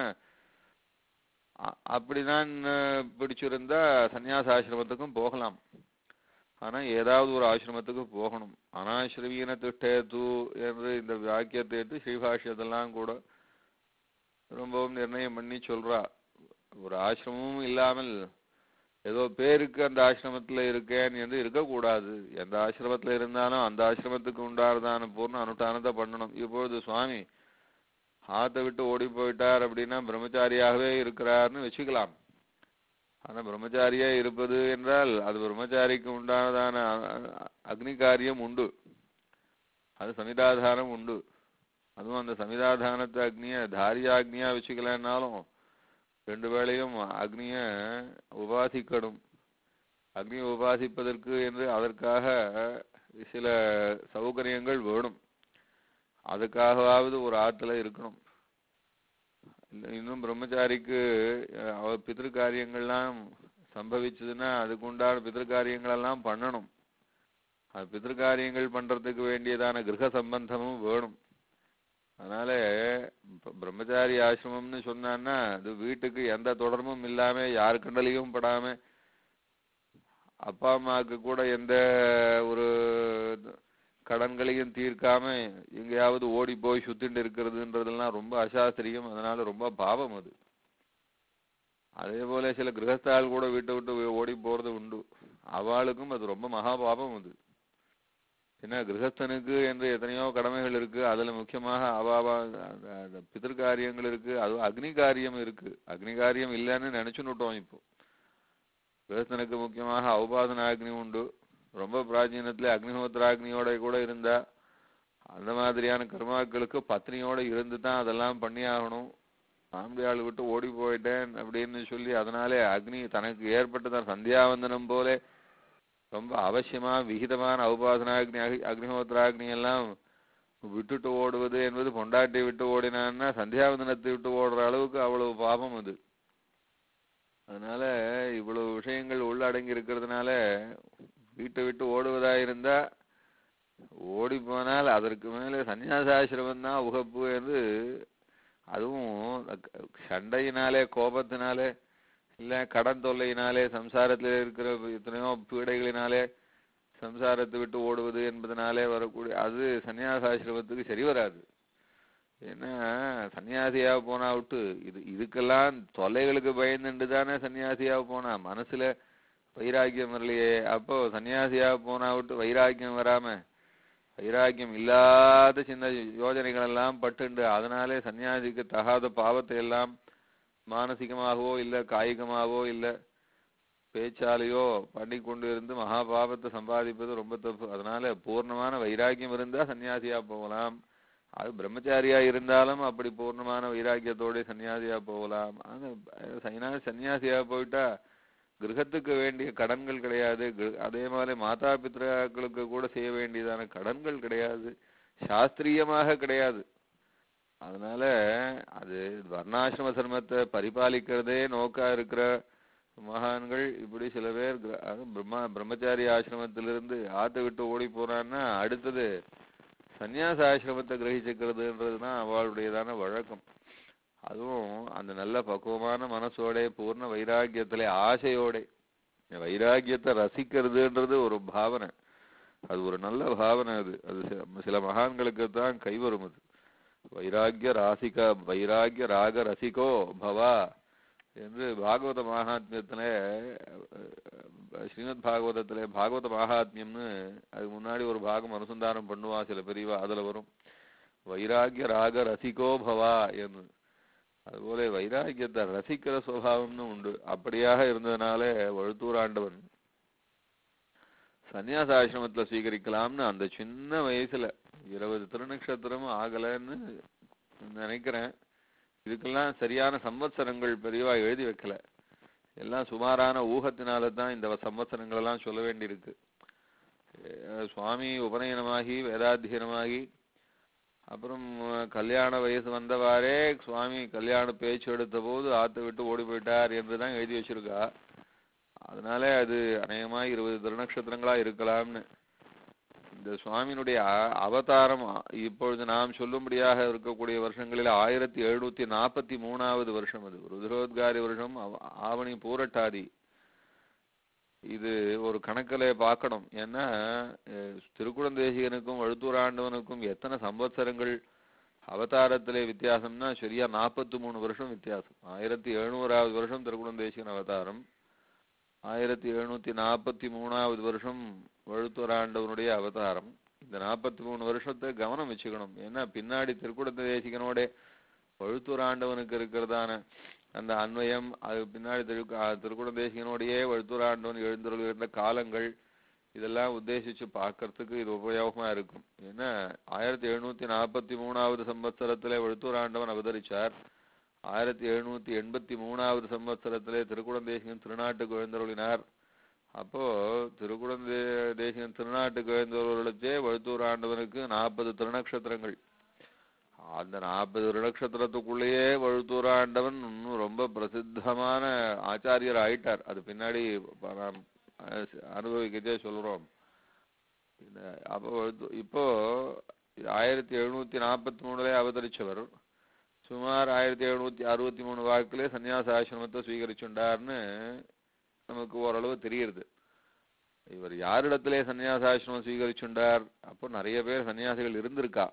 அ- அப்படிதான் அஹ், பிடிச்சிருந்தா சந்நியாசாசிரமத்துக்கும் போகலாம் ஆனா ஏதாவது ஒரு ஆசிரமத்துக்கு போகணும் அனாசிரவீன திஷ்டேது என்று இந்த வாக்கியத்தை எடுத்து ஸ்ரீபாஷ்யத்தெல்லாம் கூட ரொம்பவும் நிர்ணயம் பண்ணி சொல்றா ஒரு ஆசிரமமும் இல்லாமல் ஏதோ பேருக்கு அந்த ஆசிரமத்துல இருக்கேன் என்று இருக்கக்கூடாது எந்த ஆசிரமத்துல இருந்தாலும் அந்த ஆசிரமத்துக்கு உண்டானதான பூர்ண அனுஷ்டானத்தை பண்ணணும் இப்பொழுது சுவாமி ஆத்தை விட்டு ஓடி போயிட்டார் அப்படின்னா பிரம்மச்சாரியாகவே இருக்கிறார்னு வச்சுக்கலாம் ஆனா பிரம்மச்சாரியா இருப்பது என்றால் அது பிரம்மச்சாரிக்கு உண்டானதான அ- அ- அக்னி காரியம் உண்டு அது சமிதாதானம் உண்டு அதுவும் அந்த சமிதாதானத்தை அக்னிய தாரியாக்னியா வச்சுக்கலன்னாலும் ரெண்டு வேளையும் அக்னிய உபாசிக்கணும் அக்னியை உபாசிப்பதற்கு என்று அதற்காக சில சௌகரியங்கள் வேணும் அதுக்காகவாவது ஒரு ஆத்துல இருக்கணும் இல்ல, இன்னும் பிரம்மச்சாரிக்கு அஹ், அவர் பிதிரு காரியங்கள்லாம் சம்பவிச்சதுன்னா அதுக்கு உண்டான பிதிரு காரியங்களெல்லாம் பண்ணணும் அது பிதிரு காரியங்கள் பண்றதுக்கு வேண்டியதான கிரக சம்பந்தமும் வேணும் அதனால இப்ப பிரம்மச்சாரி ஆசிரமம்னு சொன்னான்னா அது வீட்டுக்கு எந்த தொடர்பும் இல்லாம யாரு கண்டலையும் படாம அப்பா அம்மாவுக்கு கூட எந்த ஒரு கடன்களையும் தீர்க்காம எங்கேயாவது ஓடி போய் சுத்திட்டு இருக்கிறதுன்றதெல்லாம் ரொம்ப அசாஸ்திரியம் அதனால ரொம்ப பாவம் அது அதே போல சில கிரகஸ்தால் கூட வீட்டை விட்டு ஓடி போறது உண்டு அவளுக்கும் அது ரொம்ப மகா பாபம் அது ஏன்னா கிரகஸ்தனுக்கு என்று எத்தனையோ கடமைகள் இருக்கு அதுல முக்கியமாக அவாவா அந்த- அந்த பிதர் காரியங்கள் இருக்கு அது அக்னி காரியம் இருக்கு அக்னி காரியம் இல்லைன்னு நினைச்சுன்னுட்டோம் இப்போ கிரகஸ்தனுக்கு முக்கியமாக அவுபாசன அக்னி உண்டு ரொம்ப பிராச்சீனத்துல அக்னிஹோத்திராக்னியோட கூட இருந்தா அந்த மாதிரியான கர்மாக்களுக்கு பத்னியோட இருந்து தான் அதெல்லாம் பண்ணி ஆகணும் ஆம்படியாள் விட்டு ஓடி போயிட்டேன் அப்படின்னு சொல்லி அதனாலே அக்னி தனக்கு ஏற்பட்டதான் சந்தியாவந்தனம் போல ரொம்ப அவசியமா விகிதமான உபாசனாக்னி அகி அக்னிஹோத்ராக்னி எல்லாம் விட்டுட்டு ஓடுவது என்பது பொண்டாட்டி விட்டு ஓடினான்னா சந்தியாவந்தனத்தை விட்டு ஓடுற அளவுக்கு அவ்வளவு பாபம் அது அதனால இவ்வளவு விஷயங்கள் உள்ளடங்கி இருக்கிறதுனால வீட்டை விட்டு ஓடுவதா இருந்தா ஓடி போனால் அதற்கு மேலே சந்நியாசாசிரமம் தான் உகப்பு என்று அதுவும் க- சண்டையினாலே கோபத்தினாலே இல்ல கடன் தொல்லையினாலே சம்சாரத்தில் இருக்கிற எத்தனையோ பீடைகளினாலே சம்சாரத்தை விட்டு ஓடுவது என்பதனாலே வரக்கூடிய அது சந்நியாசாசிரமத்துக்கு சரி வராது ஏன்னா சன்னியாசியா போனா விட்டு இது இதுக்கெல்லாம் தொல்லைகளுக்கு பயந்துட்டு தானே சன்னியாசியா போனா மனசுல வைராக்கியம் வரலையே அப்போ சன்னியாசியா போனா விட்டு வைராக்கியம் வராம வைராக்கியம் இல்லாத சின்ன யோஜனைகள் எல்லாம் பட்டுண்டு அதனாலே சன்னியாசிக்கு தகாத பாவத்தை எல்லாம் மானசிகமாகவோ இல்ல காய்கமாகவோ இல்ல பேச்சாலேயோ பண்ணி கொண்டு இருந்து மகா பாவத்தை சம்பாதிப்பது ரொம்ப தப்பு அதனால பூர்ணமான வைராக்கியம் இருந்தா சன்னியாசியா போகலாம் அது பிரம்மச்சாரியா இருந்தாலும் அப்படி பூர்ணமான வைராக்கியத்தோட சன்னியாசியா போகலாம் ஆனா சைனா சன்னியாசியா போயிட்டா கிரகத்துக்கு வேண்டிய கடன்கள் கிடையாது கிர- அதே மாதிரி மாதா பித்ராக்களுக்கு கூட செய்ய வேண்டியதான கடன்கள் கிடையாது சாஸ்திரியமாக கிடையாது அதனால அது வர்ணாசிரம தர்மத்தை பரிபாலிக்கிறதே நோக்கா இருக்கிற மகான்கள் இப்படி சில பேர் கிர- அது பிரம்ம பிரம்மச்சாரி ஆசிரமத்திலிருந்து ஆத்தை விட்டு ஓடி போறான்னா அடுத்தது சந்நியாச ஆசிரமத்தை கிரகிச்சுக்கிறதுன்றது தான் அவளுடையதான வழக்கம் அதுவும் அந்த நல்ல பக்குவமான மனசோட பூர்ண வைராக்கியத்திலே ஆசையோட வைராக்கியத்தை ரசிக்கிறதுன்றது ஒரு பாவனை அது ஒரு நல்ல பாவனை அது அது சில- சில மகான்களுக்கு தான் கைவரும் அது வைராக்கிய ராசிக வைராக்கிய ராக ரசிகோ பவா என்று பாகவத மகாத்மியத்திலே அஹ், ஸ்ரீமத் பாகவதத்திலே பாகவத மகாத்மியம்னு அதுக்கு முன்னாடி ஒரு பாகம் அனுசந்தானம் பண்ணுவா சில பெரியவா அதுல வரும் வைராக்கிய ராக ரசிகோ பவா என்று அதுபோல வைராக்கியத்தை ரசிக்கிற சுவாவம்னு உண்டு அப்படியாக இருந்ததுனால வழுத்தூராண்டவன் சந்நியாச ஆசிரமத்துல ஸ்வீகரிக்கலாம்னு அந்த சின்ன வயசுல இருபது திருநக்ஷத்திரமும் ஆகலைன்னு நினைக்கிறேன் இதுக்கெல்லாம் சரியான சம்வத்சரங்கள் பெரியவா எழுதி வைக்கல எல்லாம் சுமாரான ஊகத்தினால தான் இந்த சம்வத்சரங்கள் எல்லாம் சொல்ல வேண்டியிருக்கு அஹ் சுவாமி உபநயனமாகி வேதாத்தியனமாகி அப்புறம் அஹ், கல்யாண வயசு வந்தவாறே சுவாமி கல்யாண பேச்சு எடுத்த போது ஆத்தை விட்டு ஓடி போயிட்டார் என்று தான் எழுதி வச்சிருக்கா அதனால அது அநேகமா இருபது திருநக்ஷத்திரங்களா இருக்கலாம்னு இந்த சுவாமியினுடைய அ- அவதாரம் அ- இப்பொழுது நாம் சொல்லும்படியாக இருக்கக்கூடிய வருஷங்களில் ஆயிரத்தி எழுநூத்தி நாற்பத்தி மூணாவது வருஷம் அது ருத்ரோத்காரி வருஷம் அவ- ஆவணி பூரட்டாதி இது ஒரு கணக்கில் பார்க்கணும் ஏன்னா அஹ், திருக்குடந்தேசிகனுக்கும் வழுத்தூராண்டவனுக்கும் எத்தனை சம்பத்சரங்கள் அவதாரத்திலே வித்தியாசம்னா சரியா நாற்பத்தி மூணு வருஷம் வித்தியாசம் ஆயிரத்தி எழுநூறாவது வருஷம் திருக்குடந்தேசிகன் அவதாரம் ஆயிரத்தி எழுநூத்தி நாற்பத்தி மூணாவது வருஷம் வழுத்தூராண்டவனுடைய அவதாரம் இந்த நாற்பத்தி மூணு வருஷத்தை கவனம் வச்சுக்கணும் ஏன்னா பின்னாடி திருக்குடந்த தேசிகனோட வழுத்தூராண்டவனுக்கு இருக்கிறதான அந்த அன்வயம் அது பின்னாடி திரு திருக்குடம் தேசிகனோடையே வழுத்தூராண்டவன் எழுந்தருள் இருந்த காலங்கள் இதெல்லாம் உத்தேசிச்சு பார்க்கறதுக்கு இது உபயோகமா இருக்கும் ஏன்னா ஆயிரத்தி எழுநூத்தி நாற்பத்தி மூணாவது சம்பத்சரத்திலே வழுத்தூராண்டவன் அவதரிச்சார் ஆயிரத்தி எழுநூத்தி எண்பத்தி மூணாவது சம்பத்சரத்திலே திருக்குடம் தேசிகன் திருநாட்டுக்கு எழுந்தருளினார் அப்போ திருக்குடந்தே தேசிகன் திருநாட்டுக்கு எழுந்தவர்களுக்கே வழுத்தூர் ஆண்டவனுக்கு நாற்பது திருநக்ஷத்திரங்கள் அந்த நாற்பது திருநக்ஷத்திரத்துக்குள்ளேயே வழுத்தூர் ஆண்டவன் இன்னும் ரொம்ப பிரசித்தமான ஆச்சாரியர் ஆயிட்டார் அது பின்னாடி ப- நாம் அஹ் அனுபவிக்கதே சொல்றோம் இந்த அப்போ வழுத்தூ- இப்போ ஆயிரத்தி எழுநூத்தி நாற்பத்தி மூணுல அவதரிச்சவர் சுமார் ஆயிரத்தி எழுநூத்தி அறுபத்தி மூணு வாக்கிலே சன்னியாச ஆசிரமத்தை ஸ்வீகரிச்சுண்டார்னு நமக்கு ஓரளவு தெரியுது இவர் யாரிடத்திலே சன்னியாசாசிரமம் ஸ்வீகரிச்சுண்டார் அப்போ நிறைய பேர் சன்னியாசிகள் இருந்திருக்கா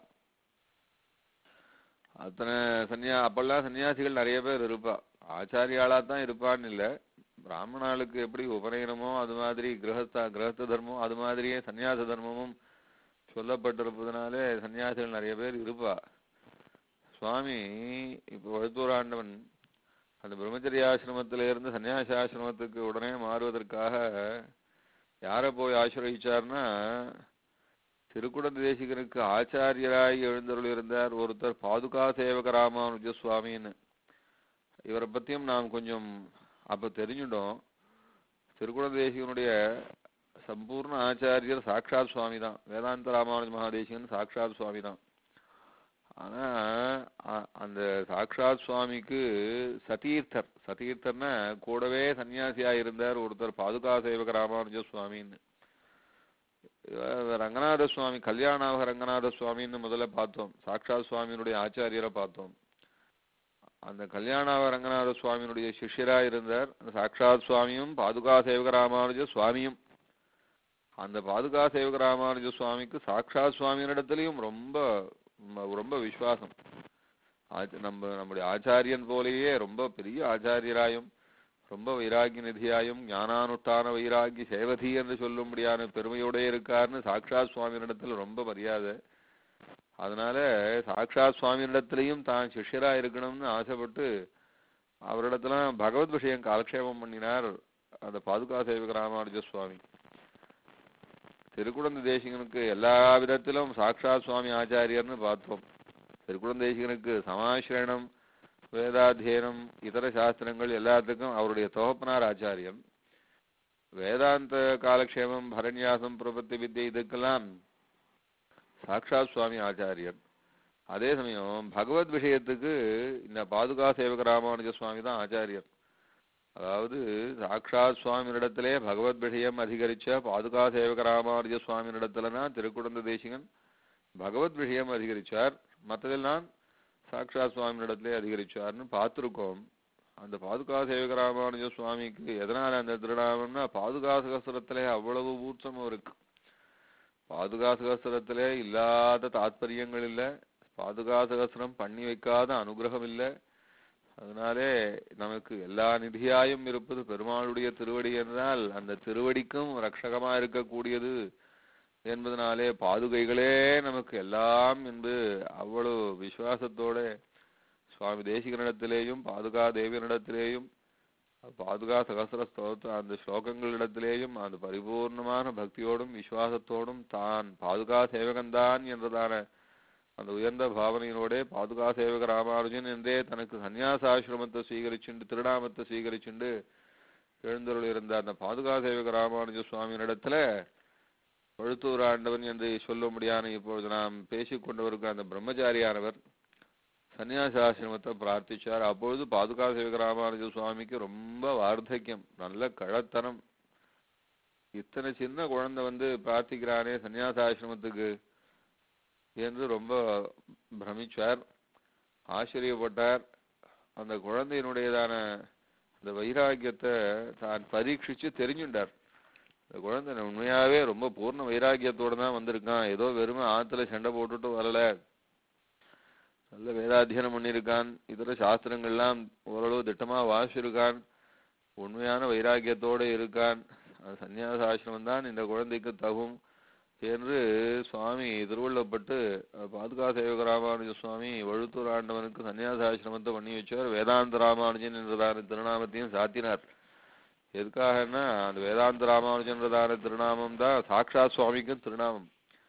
அத்தனை சன்னியா அப்பெல்லாம் சன்னியாசிகள் நிறைய பேர் இருப்பா ஆச்சாரியாளா தான் இருப்பான்னு இல்ல பிராமணாளுக்கு எப்படி உபநயனமோ அது மாதிரி கிரகஸ்த கிரகஸ்த தர்மம் அது மாதிரியே சன்னியாச தர்மமும் சொல்லப்பட்டிருப்பதனாலே சன்னியாசிகள் நிறைய பேர் இருப்பா சுவாமி இப்போ வழுத்தூராண்டவன் அந்த பிரம்மச்சரிய ஆசிரமத்தில இருந்து சன்னியாசி ஆசிரமத்துக்கு உடனே மாறுவதற்காக யாரை போய் ஆசிரயிச்சார்னா திருக்குடந்த தேசிகனுக்கு ஆச்சாரியராய் எழுந்தருள் இருந்தார் ஒருத்தர் பாதுகா சேவக ராமானுஜ சுவாமின்னு இவரை பத்தியும் நாம் கொஞ்சம் அப்ப தெரிஞ்சுட்டோம் திருக்குடந்த தேசிகனுடைய சம்பூர்ண ஆச்சாரியர் சாக்ஷாத் சுவாமி தான் வேதாந்த ராமானுஜ மகாதேசிகன் சாக்ஷாத் சுவாமி தான் ஆனா அ- அந்த சாக்ஷாத் சுவாமிக்கு சதீர்த்தர் சதீர்த்தர்னா கூடவே சன்னியாசியா இருந்தார் ஒருத்தர் பாதுகா சேவக ராமானுஜ சுவாமின்னு இவர் ரங்கநாத சுவாமி கல்யாணாக ரங்கநாத சுவாமின்னு முதல்ல பார்த்தோம் சாக்ஷாத் சுவாமியினுடைய ஆச்சாரியரை பார்த்தோம் அந்த கல்யாணாவ ரங்கநாத சுவாமியினுடைய சிஷ்யரா இருந்தார் அந்த சாக்ஷாத் சுவாமியும் பாதுகா சேவக ராமானுஜ சுவாமியும் அந்த பாதுகா சேவக ராமானுஜ சுவாமிக்கு சாக்ஷாத் சுவாமியினிடத்திலையும் ரொம்ப ம- ரொம்ப விசுவாசம் ஆச்ச- நம்ம நம்முடைய ஆச்சாரியன் போலேயே ரொம்ப பெரிய ஆச்சாரியராயும் ரொம்ப வைராகி நிதியாயும் ஞானானுஷ்டான வைராகி சேவதி என்று சொல்லும்படியான பெருமையோட இருக்காருன்னு சாக்ஷாத் சுவாமியினிடத்துல ரொம்ப மரியாதை அதனால சாக்ஷாத் சுவாமியினிடத்திலையும் தான் சிஷ்யரா இருக்கணும்னு ஆசைப்பட்டு அவரிடத்துல பகவத் விஷயம் காலக்ஷேபம் பண்ணினார் அந்த பாதுகா சேவக ராமானுஜ சுவாமி திருக்குடந்த தேசிகனுக்கு எல்லா விதத்திலும் சாக்ஷாத் சுவாமி ஆச்சாரியர்னு பார்த்தோம் திருக்குடந்த தேசிகனுக்கு சமாசிரணம் வேதாத்தியனம் இதர சாஸ்திரங்கள் எல்லாத்துக்கும் அவருடைய தகப்பனார் ஆச்சாரியன் வேதாந்த காலக்ஷேமம் பரநியாசம் பிரபத்தி வித்யை இதுக்கெல்லாம் சாக்ஷாத் சுவாமி ஆச்சாரியர் அதே சமயம் பகவத் விஷயத்துக்கு இந்த பாதுகா சேவக ராமானுஜ சுவாமி தான் ஆச்சாரியர் அதாவது சாக்ஷாத் சுவாமியிடத்திலே பகவத் விஷயம் அதிகரிச்ச பாதுகா சேவக ராமானுஜ சுவாமியிடத்துலனா திருக்குடந்த தேசிகன் பகவத் விஷயம் அதிகரிச்சார் மற்றதெல்லாம் சாக்ஷாத் சுவாமியிடத்திலே அதிகரிச்சார்னு பார்த்திருக்கோம் அந்த பாதுகா சேவக ராமானுஜ சுவாமிக்கு எதனால அந்த திருநாமம்னா பாதுகா சகஸ்திரத்திலே அவ்வளவு ஊற்றமும் இருக்கு பாதுகா சகஸ்திரத்திலே இல்லாத தாத்பரியங்கள் இல்ல பாதுகா சகஸ்திரம் பண்ணி வைக்காத அனுகிரகம் இல்ல அதனாலே நமக்கு எல்லா நிதியாயும் இருப்பது பெருமாளுடைய திருவடி என்றால் அந்த திருவடிக்கும் ரட்சகமா இருக்கக்கூடியது என்பதனாலே பாதுகைகளே நமக்கு எல்லாம் என்று அவ்வளவு விசுவாசத்தோட சுவாமி தேசிகனிடத்திலேயும் பாதுகா தேவியனிடத்திலேயும் பாதுகா சகசிர ஸ்தோத்திர அந்த ஸ்லோகங்களிடத்திலேயும் அந்த பரிபூர்ணமான பக்தியோடும் விசுவாசத்தோடும் தான் பாதுகா சேவகன்தான் என்றதான அந்த உயர்ந்த பாவனையினோட பாதுகா சேவக ராமானுஜன் என்றே தனக்கு சந்நியாசாசிரமத்தை ஸ்வீகரிச்சுண்டு திருநாமத்தை ஸ்வீகரிச்சுண்டு எழுந்தருள் இருந்த அந்த பாதுகா சேவக ராமானுஜ சுவாமியினிடத்துல பழுத்தூர் ஆண்டவன் என்று சொல்லும்படியான இப்பொழுது நாம் பேசிக் கொண்டவருக்கு அந்த பிரம்மச்சாரியானவர் சன்னியாசாசிரமத்தை பிரார்த்திச்சார் அப்பொழுது பாதுகா சேவக ராமானுஜ சுவாமிக்கு ரொம்ப வார்த்தக்கியம் நல்ல கழத்தனம் இத்தனை சின்ன குழந்தை வந்து பிரார்த்திக்கிறானே சன்னியாசாசிரமத்துக்கு என்று ரொம்ப பிரமிச்சார் ஆச்சரியப்பட்டார் அந்த குழந்தையினுடையதான அந்த வைராக்கியத்தை தான் பரீட்சிச்சு தெரிஞ்சுட்டார் இந்த குழந்தை உண்மையாவே ரொம்ப பூர்ண வைராக்கியத்தோட தான் வந்திருக்கான் ஏதோ வெறுமை ஆத்துல சண்டை போட்டுட்டு வரல நல்ல வேதாத்தியனம் பண்ணியிருக்கான் இதர சாஸ்திரங்கள்லாம் ஓரளவு திட்டமா வாசிச்சிருக்கான் உண்மையான வைராக்கியத்தோட இருக்கான் அந்த சந்நியாச ஆசிரமம் தான் இந்த குழந்தைக்கு தகும் என்று சுவாமி திருவள்ளப்பட்டு அஹ், பாதுகா சேவக ராமானுஜ சுவாமி வழுத்தூர் ஆண்டவனுக்கு சந்நியாச ஆசிரமத்தை பண்ணி வச்சவர் வேதாந்த ராமானுஜன் என்றதான திருநாமத்தையும் சாத்தினார் எதுக்காகன்னா அந்த வேதாந்த ராமானுஜன்றதான திருநாமம் தான் சாக்ஷாத் சுவாமிக்கும் திருநாமம்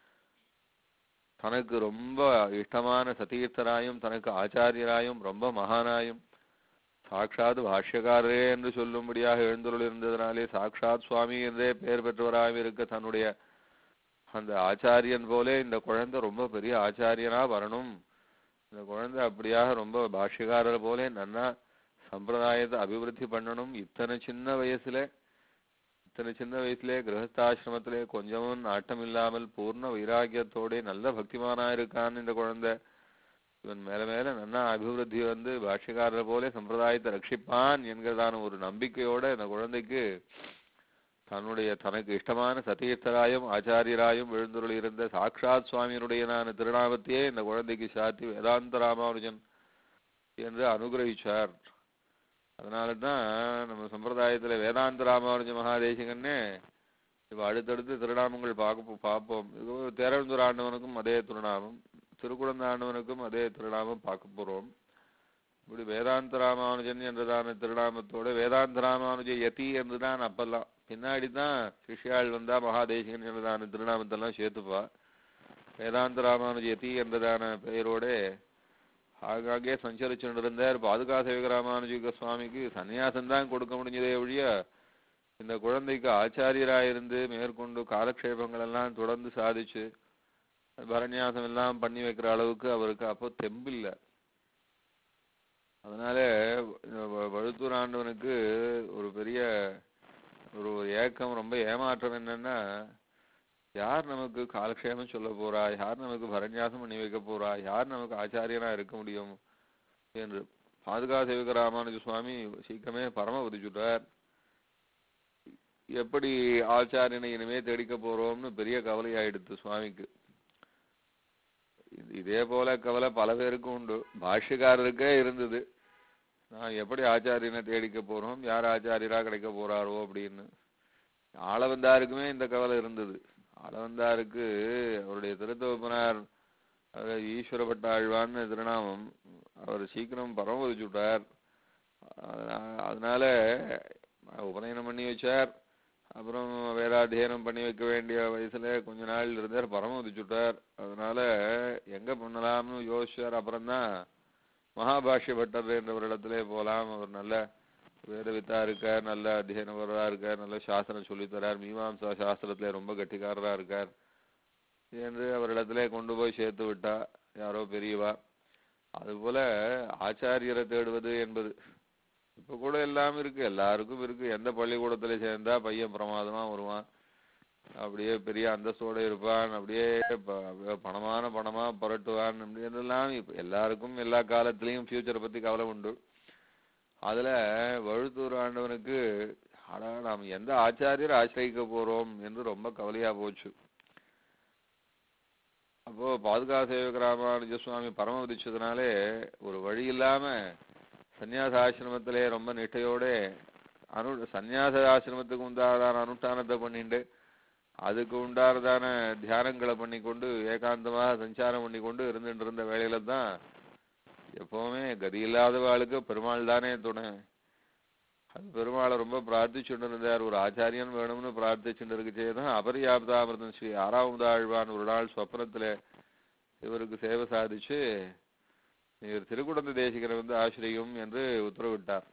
தனக்கு ரொம்ப இஷ்டமான சதீர்த்தராயும் தனக்கு ஆச்சாரியராயும் ரொம்ப மகானாயும் சாக்ஷாத் பாஷ்யக்காரரே என்று சொல்லும்படியாக எழுந்துள்ள இருந்ததினாலே சாக்ஷாத் சுவாமி என்றே பெயர் பெற்றவராயும் இருக்க தன்னுடைய அந்த ஆச்சாரியன் போலே இந்த குழந்தை ரொம்ப பெரிய ஆச்சாரியனா வரணும் இந்த குழந்தை அப்படியாக ரொம்ப பாஷ்யக்காரர் போலே நன்னா சம்பிரதாயத்தை அபிவிருத்தி பண்ணணும் இத்தனை சின்ன வயசுல இத்தனை சின்ன வயசுலே கிரகஸ்தாசிரமத்திலே கொஞ்சமும் நாட்டம் இல்லாமல் பூர்ண வைராக்கியத்தோட நல்ல பக்திமானா இருக்கான் இந்த குழந்தை இவன் மேல மேல நன்னா அபிவிருத்தி வந்து பாஷ்யக்காரர் போலே சம்பிரதாயத்தை ரட்சிப்பான் என்கிறதான ஒரு நம்பிக்கையோட இந்த குழந்தைக்கு தன்னுடைய தனக்கு இஷ்டமான சதீர்த்தராயும் ஆச்சாரியராயும் எழுந்துருள் இருந்த சாக்ஷாத் சுவாமியினுடையதான திருநாமத்தையே இந்த குழந்தைக்கு சாத்தி வேதாந்த ராமானுஜன் என்று அனுகிரகிச்சார் அதனால தான் நம்ம சம்பிரதாயத்துல வேதாந்த ராமானுஜ மகாதேசிகன்னே இப்ப அடுத்தடுத்து திருநாமங்கள் பார்க்க பார்ப்போம் இது தேரழுந்தூர் ஆண்டவனுக்கும் அதே திருநாமம் திருக்குழந்த ஆண்டவனுக்கும் அதே திருநாமம் பார்க்க போறோம் இப்படி வேதாந்த ராமானுஜன் என்றதான திருநாமத்தோட வேதாந்த ராமானுஜ யதி என்றுதான் அப்பெல்லாம் பின்னாடி தான் சிஷ்யாள் வந்தா மகாதேசிகன் என்றதான திருநாமத்தெல்லாம் சேர்த்துப்பா வேதாந்த ராமானுஜ யதி என்றதான பெயரோட ஆங்காங்கே சஞ்சரிச்சுட்டு இருந்தார் பாதுகா சேவக ராமானுஜிக சுவாமிக்கு சன்னியாசம் தான் கொடுக்க முடிஞ்சதே ஒழிய இந்த குழந்தைக்கு ஆச்சாரியராயிருந்து மேற்கொண்டு காலக்ஷேபங்கள் எல்லாம் தொடர்ந்து சாதிச்சு பரநியாசம் எல்லாம் பண்ணி வைக்கிற அளவுக்கு அவருக்கு அப்போ தெம்பில்ல அதனால வ- வழுத்தூர் ஆண்டவனுக்கு ஒரு பெரிய ஒரு ஏக்கம் ரொம்ப ஏமாற்றம் என்னன்னா யார் நமக்கு காலக்ஷேமம் சொல்ல போறா யார் நமக்கு பரநியாசம் பண்ணி வைக்க போறா யார் நமக்கு ஆச்சாரியனா இருக்க முடியும் என்று பாதுகா சேவக ராமானுஜ சுவாமி சீக்கிரமே பரமபதி சொல்றார் எப்படி ஆச்சாரியனை இனிமே தேடிக்க போறோம்னு பெரிய கவலையாயிடுத்து சுவாமிக்கு இது- இதே போல கவலை பல பேருக்கும் உண்டு பாஷ்யக்காரருக்கே இருந்தது நான் எப்படி ஆச்சாரியனை தேடிக்க போறோம் யார் ஆச்சாரியரா கிடைக்க போறாரோ அப்படின்னு ஆளவந்தாருக்குமே இந்த கவலை இருந்தது ஆளவந்தாருக்கு அவருடைய திருத்தவப்பனார் அவர் ஈஸ்வரப்பட்டாழ்வான்னு திருநாமம் அவர் சீக்கிரம் பரமபதிச்சு விட்டார் அதனா- அதனால உபநயனம் பண்ணி வச்சார் அப்புறம் வேதாத்தியனம் பண்ணி வைக்க வேண்டிய வயசுல கொஞ்ச நாள் இருந்தார் பரமபதிச்சு விட்டார் அதனால எங்க பண்ணலாம்னு யோசிச்சார் அப்புறம்தான் மகாபாஷ்ய பட்டர் என்றவரிடத்திலே போலாம் அவர் நல்ல வேதவித்தா இருக்கார் நல்ல அத்தியனவரா இருக்கார் நல்ல சாஸ்திரம் சொல்லித் தரார் மீமாம்சா சாஸ்திரத்திலே ரொம்ப கட்டிக்காரரா இருக்கார் என்று அவரிடத்திலே கொண்டு போய் சேர்த்து விட்டா யாரோ பெரியவா அதுபோல ஆச்சாரியரை தேடுவது என்பது இப்ப கூட எல்லாம் இருக்கு எல்லாருக்கும் இருக்கு எந்த பள்ளிக்கூடத்துல சேர்ந்தா பையன் பிரமாதமா வருவான் அப்படியே பெரிய அந்தஸ்தோட இருப்பான் அப்படியே ப- பணமான பணமா புரட்டுவான் அப்படின்றதெல்லாம் இப்ப எல்லாருக்கும் எல்லா காலத்திலயும் ஃபியூச்சரை பத்தி கவலை உண்டு அதுல வழுத்தூர் ஆண்டவனுக்கு அடா நாம் எந்த ஆச்சாரியர் ஆசிரியிக்க போறோம் என்று ரொம்ப கவலையா போச்சு அப்போ பாதுகா சேவக ராமானுஜ சுவாமி பரமபதிச்சதுனாலே ஒரு வழி இல்லாம சந்நியாச ஆசிரமத்திலே ரொம்ப நிட்டையோட அனு சந்நியாச ஆசிரமத்துக்கு உண்டான அனுஷ்டானத்தை பண்ணிண்டு அதுக்கு உண்டானதான தியானங்களை பண்ணி கொண்டு ஏகாந்தமாக சஞ்சாரம் பண்ணி கொண்டு இருந்துட்டு இருந்த வேலையில தான் எப்பவுமே கதி இல்லாதவாளுக்கு பெருமாள் தானே துணை அது பெருமாளை ரொம்ப பிரார்த்திச்சுட்டு இருந்தார் ஒரு ஆச்சாரியன் வேணும்னு பிரார்த்திச்சுட்டு இருக்குச்சே தான் அபரியாப்தாமிருதம் ஸ்ரீ ஆறாவது ஆழ்வான் ஒரு நாள் சொப்னத்துல இவருக்கு சேவை சாதிச்சு இவர் திருக்குடந்த தேசிகரை வந்து ஆசிரியும் என்று உத்தரவிட்டார்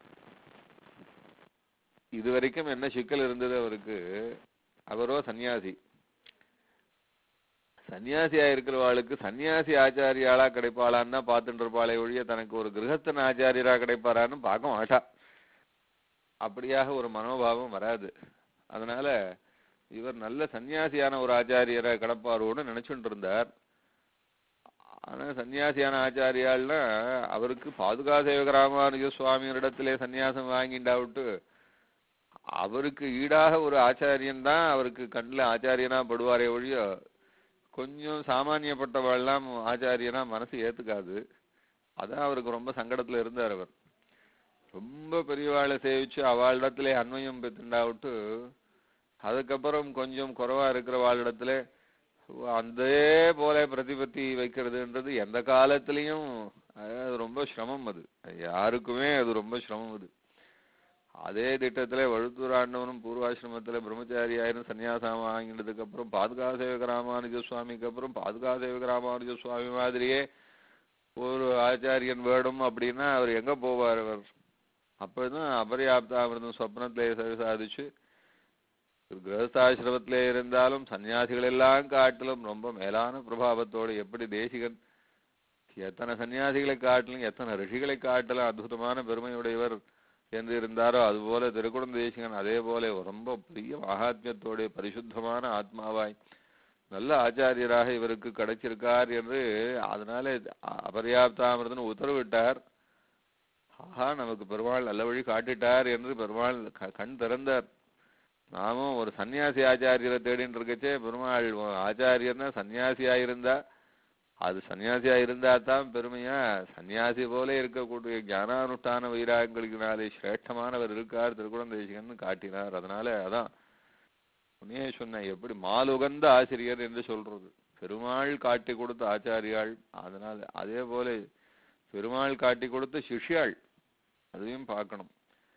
இதுவரைக்கும் என்ன சிக்கல் இருந்தது அவருக்கு அவரோ சன்னியாசி சன்னியாசியா இருக்கிறவாளுக்கு சன்னியாசி ஆச்சாரியாளா கிடைப்பாளான்னு தான் பார்த்துட்டு இருப்பாளே ஒழிய தனக்கு ஒரு கிரகஸ்தன் ஆச்சாரியரா கிடைப்பாரான்னு பார்க்க மாட்டா அப்படியாக ஒரு மனோபாவம் வராது அதனால இவர் நல்ல சன்னியாசியான ஒரு ஆச்சாரியரை கிடப்பாரோன்னு நினைச்சுட்டு இருந்தார் ஆனா சன்னியாசியான ஆச்சாரியாள்னா அவருக்கு பாதுகா சேவக ராமானுஜ சுவாமியிடத்திலே சன்னியாசம் வாங்கிண்டா விட்டு அவருக்கு ஈடாக ஒரு ஆச்சாரியன் தான் அவருக்கு கண்ணில் ஆச்சாரியனா படுவாரே ஒழிய கொஞ்சம் சாமானியப்பட்டவாள்லாம் ஆச்சாரியனா மனசு ஏத்துக்காது அதான் அவருக்கு ரொம்ப சங்கடத்துல இருந்தார் அவர் ரொம்ப பெரியவாளை சேவிச்சு அவளிடத்திலே அன்வயம் பெற்றுண்டா விட்டு அதுக்கப்புறம் கொஞ்சம் குறைவா இருக்கிற வாழிடத்துல அதே போல பிரதிபத்தி வைக்கிறதுன்றது எந்த காலத்திலையும் அது ரொம்ப சிரமம் அது யாருக்குமே அது ரொம்ப சிரமம் அது அதே திட்டத்துல வழுத்தூர் ஆண்டவனும் பூர்வாசிரமத்துல பிரம்மச்சாரியாயிரும் சன்னியாசம் வாங்கினதுக்கு அப்புறம் பாதுகா சேவக ராமானுஜ சுவாமிக்கு அப்புறம் பாதுகா சேவக ராமானுஜ சுவாமி மாதிரியே ஒரு ஆச்சாரியன் வேணும் அப்படின்னா அவர் எங்க போவார் அவர் அப்பதான் அபரியாப்தாமிருதம் சொப்னத்திலே சரி சாதிச்சு ஒரு கிரகஸ்தாசிரமத்திலே இருந்தாலும் சன்னியாசிகள் எல்லாம் காட்டிலும் ரொம்ப மேலான பிரபாவத்தோடு எப்படி தேசிகன் எத்தனை சன்னியாசிகளை காட்டிலும் எத்தனை ரிஷிகளை காட்டிலும் அற்புதமான பெருமையுடையவர் என்று இருந்தாரோ அதுபோல திருக்குடம் தேசிகன் அதே போல ரொம்ப பெரிய மகாத்மியத்தோட பரிசுத்தமான ஆத்மாவாய் நல்ல ஆச்சாரியராக இவருக்கு கிடைச்சிருக்கார் என்று அதனால அபரியாப்தாமிருதன் உத்தரவிட்டார் ஆஹா நமக்கு பெருமாள் நல்ல வழி காட்டிட்டார் என்று பெருமாள் க- கண் திறந்தார் நாமும் ஒரு சன்னியாசி ஆச்சாரியரை தேடின்னு இருக்கச்சே பெருமாள் ஆச்சாரியர்னா சன்னியாசியா இருந்தா அது சன்னியாசியா இருந்தா தான் பெருமையா சன்னியாசி போல இருக்கக்கூடிய ஞானானுஷ்டான வைராகங்களினாலே சிரேஷ்டமானவர் இருக்கார் திருக்குழந்தேசிகன் காட்டினார் அதனால அதான் உன்னையே சொன்னேன் எப்படி மாலுகந்த ஆசிரியர் என்று சொல்றது பெருமாள் காட்டி கொடுத்த ஆச்சாரியாள் அதனால அதே போல பெருமாள் காட்டி கொடுத்த சிஷ்யாள் அதையும் பார்க்கணும்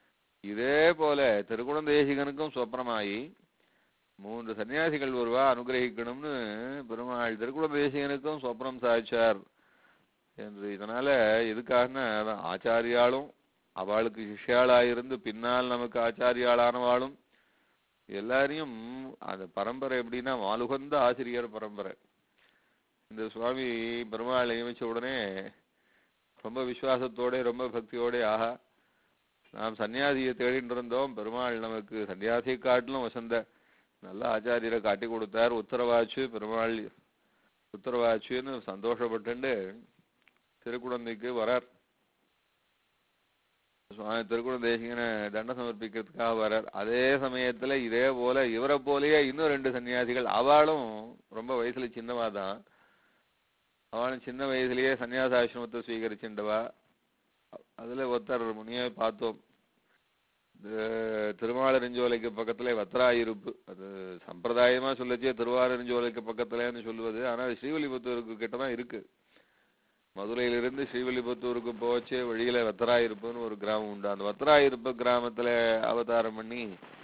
இதே போல திருக்குழந்தேசிகனுக்கும் சொப்னமாயி மூன்று சன்னியாசிகள் ஒருவா அனுகிரகிக்கணும்னு பெருமாள் திருக்குழந்தேசிகனுக்கும் சொப்னம் சாய்ச்சார் என்று இதனால எதுக்காகனா அதான் ஆச்சாரியாளும் அவளுக்கு சிஷ்யாளாயிருந்து பின்னால் நமக்கு ஆச்சாரியாளானவாளும் எல்லாரையும் அந்த பரம்பரை எப்படின்னா வாலுகந்த ஆசிரியர் பரம்பரை இந்த சுவாமி பெருமாள் நியமிச்ச உடனே ரொம்ப விசுவாசத்தோட ரொம்ப பக்தியோட ஆஹா நாம் சன்னியாசியை தேடிட்டு இருந்தோம் பெருமாள் நமக்கு சன்னியாசியை காட்டிலும் வசந்த நல்ல ஆச்சாரியரை காட்டி கொடுத்தார் உத்தரவாச்சு பெருமாள் உத்தரவாச்சுன்னு சந்தோஷப்பட்டுண்டு திருக்குழந்தைக்கு வரார் சுவாமி திருக்குழந்தை தேசிகனை தண்ட சமர்ப்பிக்கிறதுக்காக வரார் அதே சமயத்துல இதே போல இவரை போலயே இன்னும் ரெண்டு சன்னியாசிகள் அவளும் ரொம்ப வயசுல சின்னவா தான் அவளும் சின்ன வயசுலயே சன்னியாசாசிரமத்தை ஸ்வீகரிச்சுண்டவா அதுல ஒருத்தர் முனியே பார்த்தோம் இந்த திருமாலிருஞ்சோலைக்கு பக்கத்துல வத்ராயிருப்பு அது சம்பிரதாயமா சொல்லச்சே திருவாரூரிஞ்சோலைக்கு பக்கத்துலன்னு சொல்லுவது ஆனா அது ஸ்ரீவில்லிபுத்தூருக்கு கிட்ட தான் இருக்கு மதுரையிலிருந்து ஸ்ரீவில்லிபுத்தூருக்கு போச்சு வழியில வத்தராயிருப்புன்னு ஒரு கிராமம் உண்டு அந்த வத்தராயிருப்பு கிராமத்துல அவதாரம் பண்ணி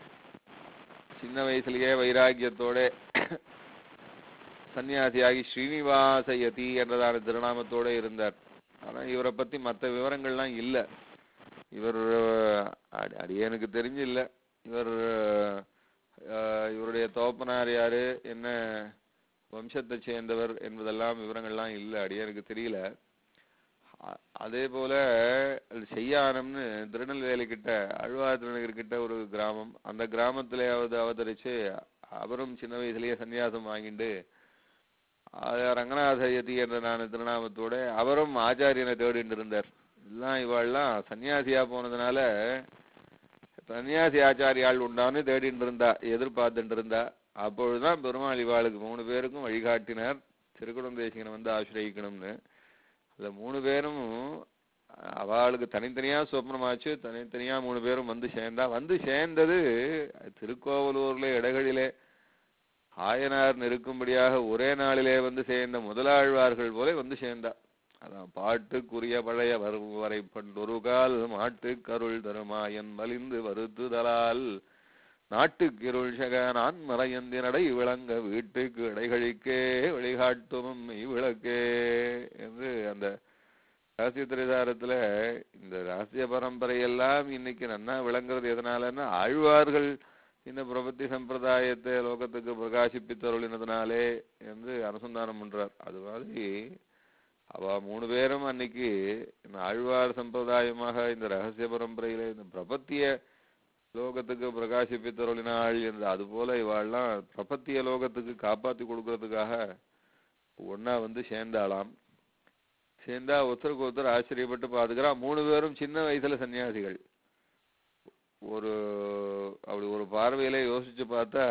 சின்ன வயசுலயே வைராக்கியத்தோட சன்னியாசியாகி ஸ்ரீனிவாச யதி என்றதான திருநாமத்தோட இருந்தார் ஆனா இவரை பத்தி மற்ற விவரங்கள்லாம் இல்ல இவர் அடி- அடியேனுக்கு தெரிஞ்சு இல்ல இவர் அஹ், இவருடைய தோப்பனார் யாரு என்ன வம்சத்தை சேர்ந்தவர் என்பதெல்லாம் விவரங்கள்லாம் இல்ல அடியேனுக்கு தெரியல அ- அதே போல அது செய்யானம்னு திருநெல்வேலி கிட்ட அழ்வார் திருநகர் கிட்ட ஒரு கிராமம் அந்த கிராமத்திலே அவத அவதரிச்சு அவரும் சின்ன வயசுலயே சன்னியாசம் வாங்கிட்டு அது ரங்கநாத யதி என்ற நான் திருநாமத்தோட அவரும் ஆச்சாரியனை தேடிட்டு இருந்தார் எல்லாம் இவாள்லாம் சன்னியாசியா போனதுனால சன்னியாசி ஆச்சாரியாள் உண்டான்னு தேடிட்டு இருந்தா எதிர்பார்த்துட்டு இருந்தா அப்பொழுதுதான் பெருமாள் இவாளுக்கு மூணு பேருக்கும் வழிகாட்டினார் திருக்குடந்தேசிகனை வந்து ஆசிரயிக்கணும்னு அந்த மூணு பேரும் அவளுக்கு தனித்தனியா சொப்னமாச்சு தனித்தனியா மூணு பேரும் வந்து சேர்ந்தா வந்து சேர்ந்தது திருக்கோவலூர்ல இடகளிலே ஆயனார் நெருக்கும்படியாக ஒரே நாளிலே வந்து சேர்ந்த முதலாழ்வார்கள் போல வந்து சேர்ந்தா அதான் பாட்டுக்குரிய பழைய வரும் வரை பண்டொரு கால் மாட்டுக் கருள் தருமாயன் மலிந்து வருத்துதலால் நாட்டுக்கிருள் சக நான் மறையந்தி நடை விளங்க வீட்டுக்கு இடைகழிக்கே வழிகாட்டும் விளக்கே என்று அந்த ரகசிய திரைதாரத்துல இந்த ரகசிய பரம்பரை எல்லாம் இன்னைக்கு நன்னா விளங்குறது எதனாலன்னா ஆழ்வார்கள் இந்த பிரபத்தி சம்பிரதாயத்தை லோகத்துக்கு பிரகாசிப்பித்தருளினதுனாலே என்று அனுசந்தானம் பண்றார் அது மாதிரி அவ மூணு பேரும் அன்னைக்கு இந்த ஆழ்வார் சம்பிரதாயமாக இந்த ரகசிய பரம்பரையில இந்த பிரபத்திய லோகத்துக்கு பிரகாசிப்பித்தருளினாள் என்று அதுபோல இவாள்லாம் பிரபத்திய லோகத்துக்கு காப்பாத்தி கொடுக்கறதுக்காக ஒண்ணா வந்து சேர்ந்தாளாம் சேர்ந்தா ஒருத்தருக்கு ஒருத்தர் ஆச்சரியப்பட்டு பாத்துக்கிறா மூணு பேரும் சின்ன வயசுல சன்னியாசிகள் ஒரு அப்படி ஒரு பார்வையில யோசிச்சு பார்த்தா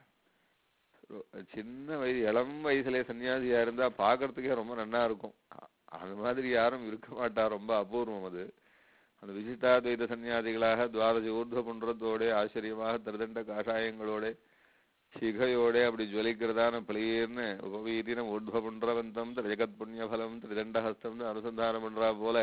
ரொ- சின்ன வயசு இளம் வயசுல சன்னியாசியா இருந்தா பார்க்கறதுக்கே ரொம்ப நன்னா இருக்கும் அ- அது மாதிரி யாரும் இருக்க மாட்டா ரொம்ப அபூர்வம் அது அந்த விசிஷ்டாத்வைத சன்னியாசிகளாக துவாதசி ஊர்துவ குன்றத்தோட ஆச்சரியமாக திருதண்ட காஷாயங்களோட சிகையோட அப்படி ஜுவலிக்கிறதான பிளீர்னு உபவீதினம் ஊர்துவ குன்றவந்தம் ஜெகத் புண்ணியபலம் திரிதண்டஹஸ்தம்னு அனுசந்தானம் பண்றா போல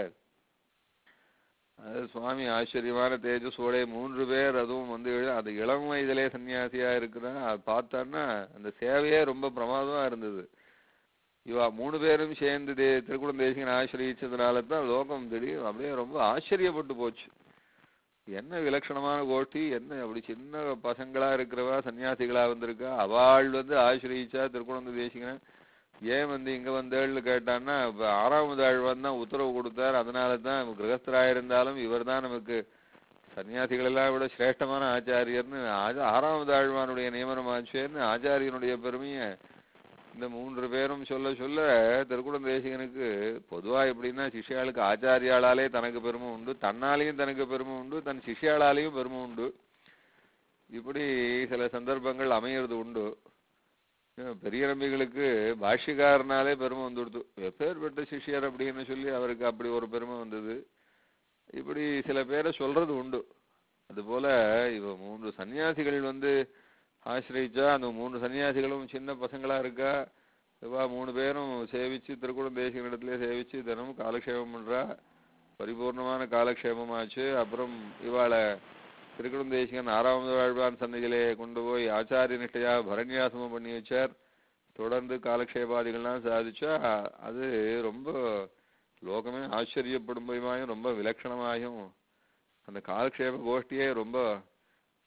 அது சுவாமி ஆச்சரியமான தேஜஸோட மூன்று பேர் அதுவும் வந்து எழு- அது இளம் வயதிலே சன்னியாசியா இருக்குதா அது பார்த்தான்னா அந்த சேவையே ரொம்ப பிரமாதமா இருந்தது இவா மூணு பேரும் சேர்ந்து தே திருக்குடம் தேசிகன் ஆசிரியச்சதுனால தான் லோகம் திடீர் அப்படியே ரொம்ப ஆச்சரியப்பட்டு போச்சு என்ன விலட்சணமான கோஷ்டி என்ன அப்படி சின்ன பசங்களா இருக்கிறவா சன்னியாசிகளா வந்திருக்கா அவாள் வந்து ஆசிரியச்சா திருக்குழந்தை தேசிகனை ஏன் வந்து இங்க வந்தேள்னு கேட்டான்னா இப்ப ஆறாவது ஆழ்வான் தான் உத்தரவு கொடுத்தார் அதனால தான் கிரகஸ்தரா இருந்தாலும் இவர் தான் நமக்கு சன்னியாசிகள் எல்லாம் விட சிரேஷ்டமான ஆச்சாரியர்னு ஆஜ- ஆறாவது ஆழ்வானுடைய நியமனம் ஆச்சேன்னு ஆச்சாரியனுடைய பெருமையை இந்த மூன்று பேரும் சொல்ல சொல்ல திருக்குடம் தேசிகனுக்கு பொதுவா எப்படின்னா சிஷ்யாளுக்கு ஆச்சாரியாளாலே தனக்கு பெருமை உண்டு தன்னாலேயும் தனக்கு பெருமை உண்டு தன் சிஷ்யாளாலேயும் பெருமை உண்டு இப்படி சில சந்தர்ப்பங்கள் அமையிறது உண்டு அஹ் பெரிய நம்பிகளுக்கு பாஷ்யக்காரனாலே பெருமை வந்துடுத்து எப்பேற்பட்ட சிஷ்யர் அப்படின்னு சொல்லி அவருக்கு அப்படி ஒரு பெருமை வந்தது இப்படி சில பேரை சொல்றது உண்டு அதுபோல இவ மூன்று சன்னியாசிகள் வந்து ஆசிரியிச்சா அந்த மூன்று சன்னியாசிகளும் சின்ன பசங்களா இருக்கா இவா மூணு பேரும் சேவிச்சு திருக்குளம் தேசிகனிடத்திலே சேவிச்சு தினமும் காலக்ஷேபம் பண்றா பரிபூர்ணமான காலக்ஷேபமாச்சு அப்புறம் இவாளை திருக்குளம் தேசிகன் ஆறாவது வாழ்வான் சந்தையிலே கொண்டு போய் ஆச்சாரிய நிஷ்டையா பரநியாசமும் பண்ணி வச்சார் தொடர்ந்து காலக்ஷேபாதிகள்லாம் சாதிச்சா அது ரொம்ப லோகமே ஆச்சரியப்படும்படியாயும் ரொம்ப விலட்சணமாயும் அந்த காலக்ஷேப கோஷ்டியே ரொம்ப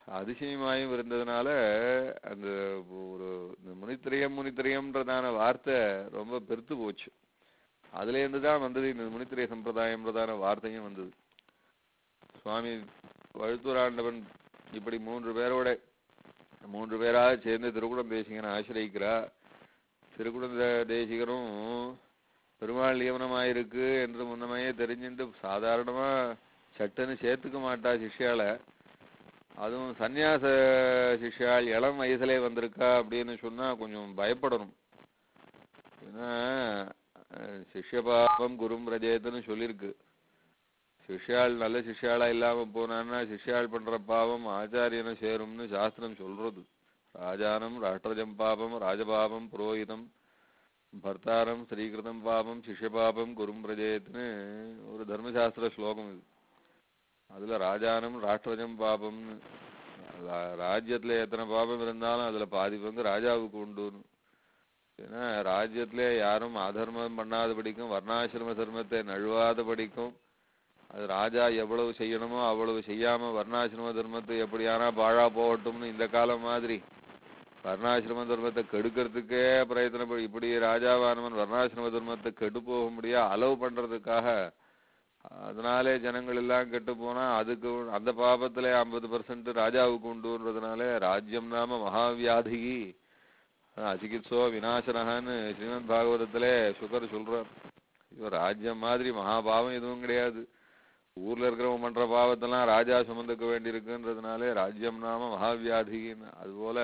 அதிசயமாயும் இருந்ததுனால அந்த ஒரு இந்த முனித்திரையம் முனித்திரையம்ன்றதான வார்த்தை ரொம்ப பெருத்து போச்சு அதுல இருந்து தான் வந்தது இந்த முனித்திரைய சம்பிரதாயம்ன்றதான வார்த்தையும் வந்தது சுவாமி வழுத்தூராண்டவன் இப்படி மூன்று பேரோட மூன்று பேராக சேர்ந்து திருக்குடம் தேசிகனை ஆசிரியிக்கிறா திருக்குடம் தேசிகரும் பெருமாள் நியமனமாயிருக்கு என்று முன்னமையே தெரிஞ்சுட்டு சாதாரணமா சட்டுன்னு சேர்த்துக்க மாட்டா சிஷ்யால அதுவும் சந்நியாச சிஷ்யாள் இளம் வயசுலே வந்திருக்கா அப்படின்னு சொன்னா கொஞ்சம் பயப்படணும் ஏன்னா அஹ், சிஷ்ய பாபம் குரும் ரஜயத்துன்னு சொல்லியிருக்கு சிஷ்யாள் நல்ல சிஷ்யாளா இல்லாம போனான்னா சிஷ்யாள் பண்ற பாவம் ஆச்சாரியனை சேரும்னு சாஸ்திரம் சொல்றது ராஜானம் ராஷ்டிரஜம் பாபம் ராஜபாபம் புரோஹிதம் பர்த்தாரம் ஸ்ரீகிருதம் பாபம் சிஷ்யபாபம் குரும் பிரஜேத்னு ஒரு தர்மசாஸ்திர ஸ்லோகம் இது அதுல ராஜானம் ராஷ்டிரஜம் பாபம்னு ரா- ராஜ்யத்துல எத்தனை பாபம் இருந்தாலும் அதுல பாதி பங்கு ராஜாவுக்கு உண்டுன்னு ஏன்னா ராஜ்யத்துல யாரும் அதர்மம் பண்ணாத படிக்கும் வர்ணாசிரம தர்மத்தை நழுவாத படிக்கும் அது ராஜா எவ்வளவு செய்யணுமோ அவ்வளவு செய்யாம வர்ணாசிரம தர்மத்தை எப்படியானா பாழா போகட்டும்னு இந்த காலம் மாதிரி வர்ணாசிரம தர்மத்தை கெடுக்கிறதுக்கே பிரயத்தனப்படி இப்படி ராஜாவானவன் வர்ணாசிரம தர்மத்தை கெட்டு போக முடியா அலோவ் பண்றதுக்காக அதனாலே ஜனங்கள் எல்லாம் கெட்டு போனா அதுக்கு அந்த பாபத்திலே ஐம்பது பர்சன்ட் ராஜாவுக்கு உண்டுன்றதுனால ராஜ்யம் நாம மகாவியாதிகி அசிகித்சோ விநாசனகான்னு ஸ்ரீமத் பாகவதத்திலே சுகர் சொல்றார் இவர் ராஜ்யம் மாதிரி மகாபாவம் எதுவும் கிடையாது ஊர்ல இருக்கிறவங்க பண்ற பாவத்தெல்லாம் ராஜா சுமந்துக்க வேண்டியிருக்குன்றதுனாலே ராஜ்யம் நாம மகாவியாதிகின்னு அதுபோல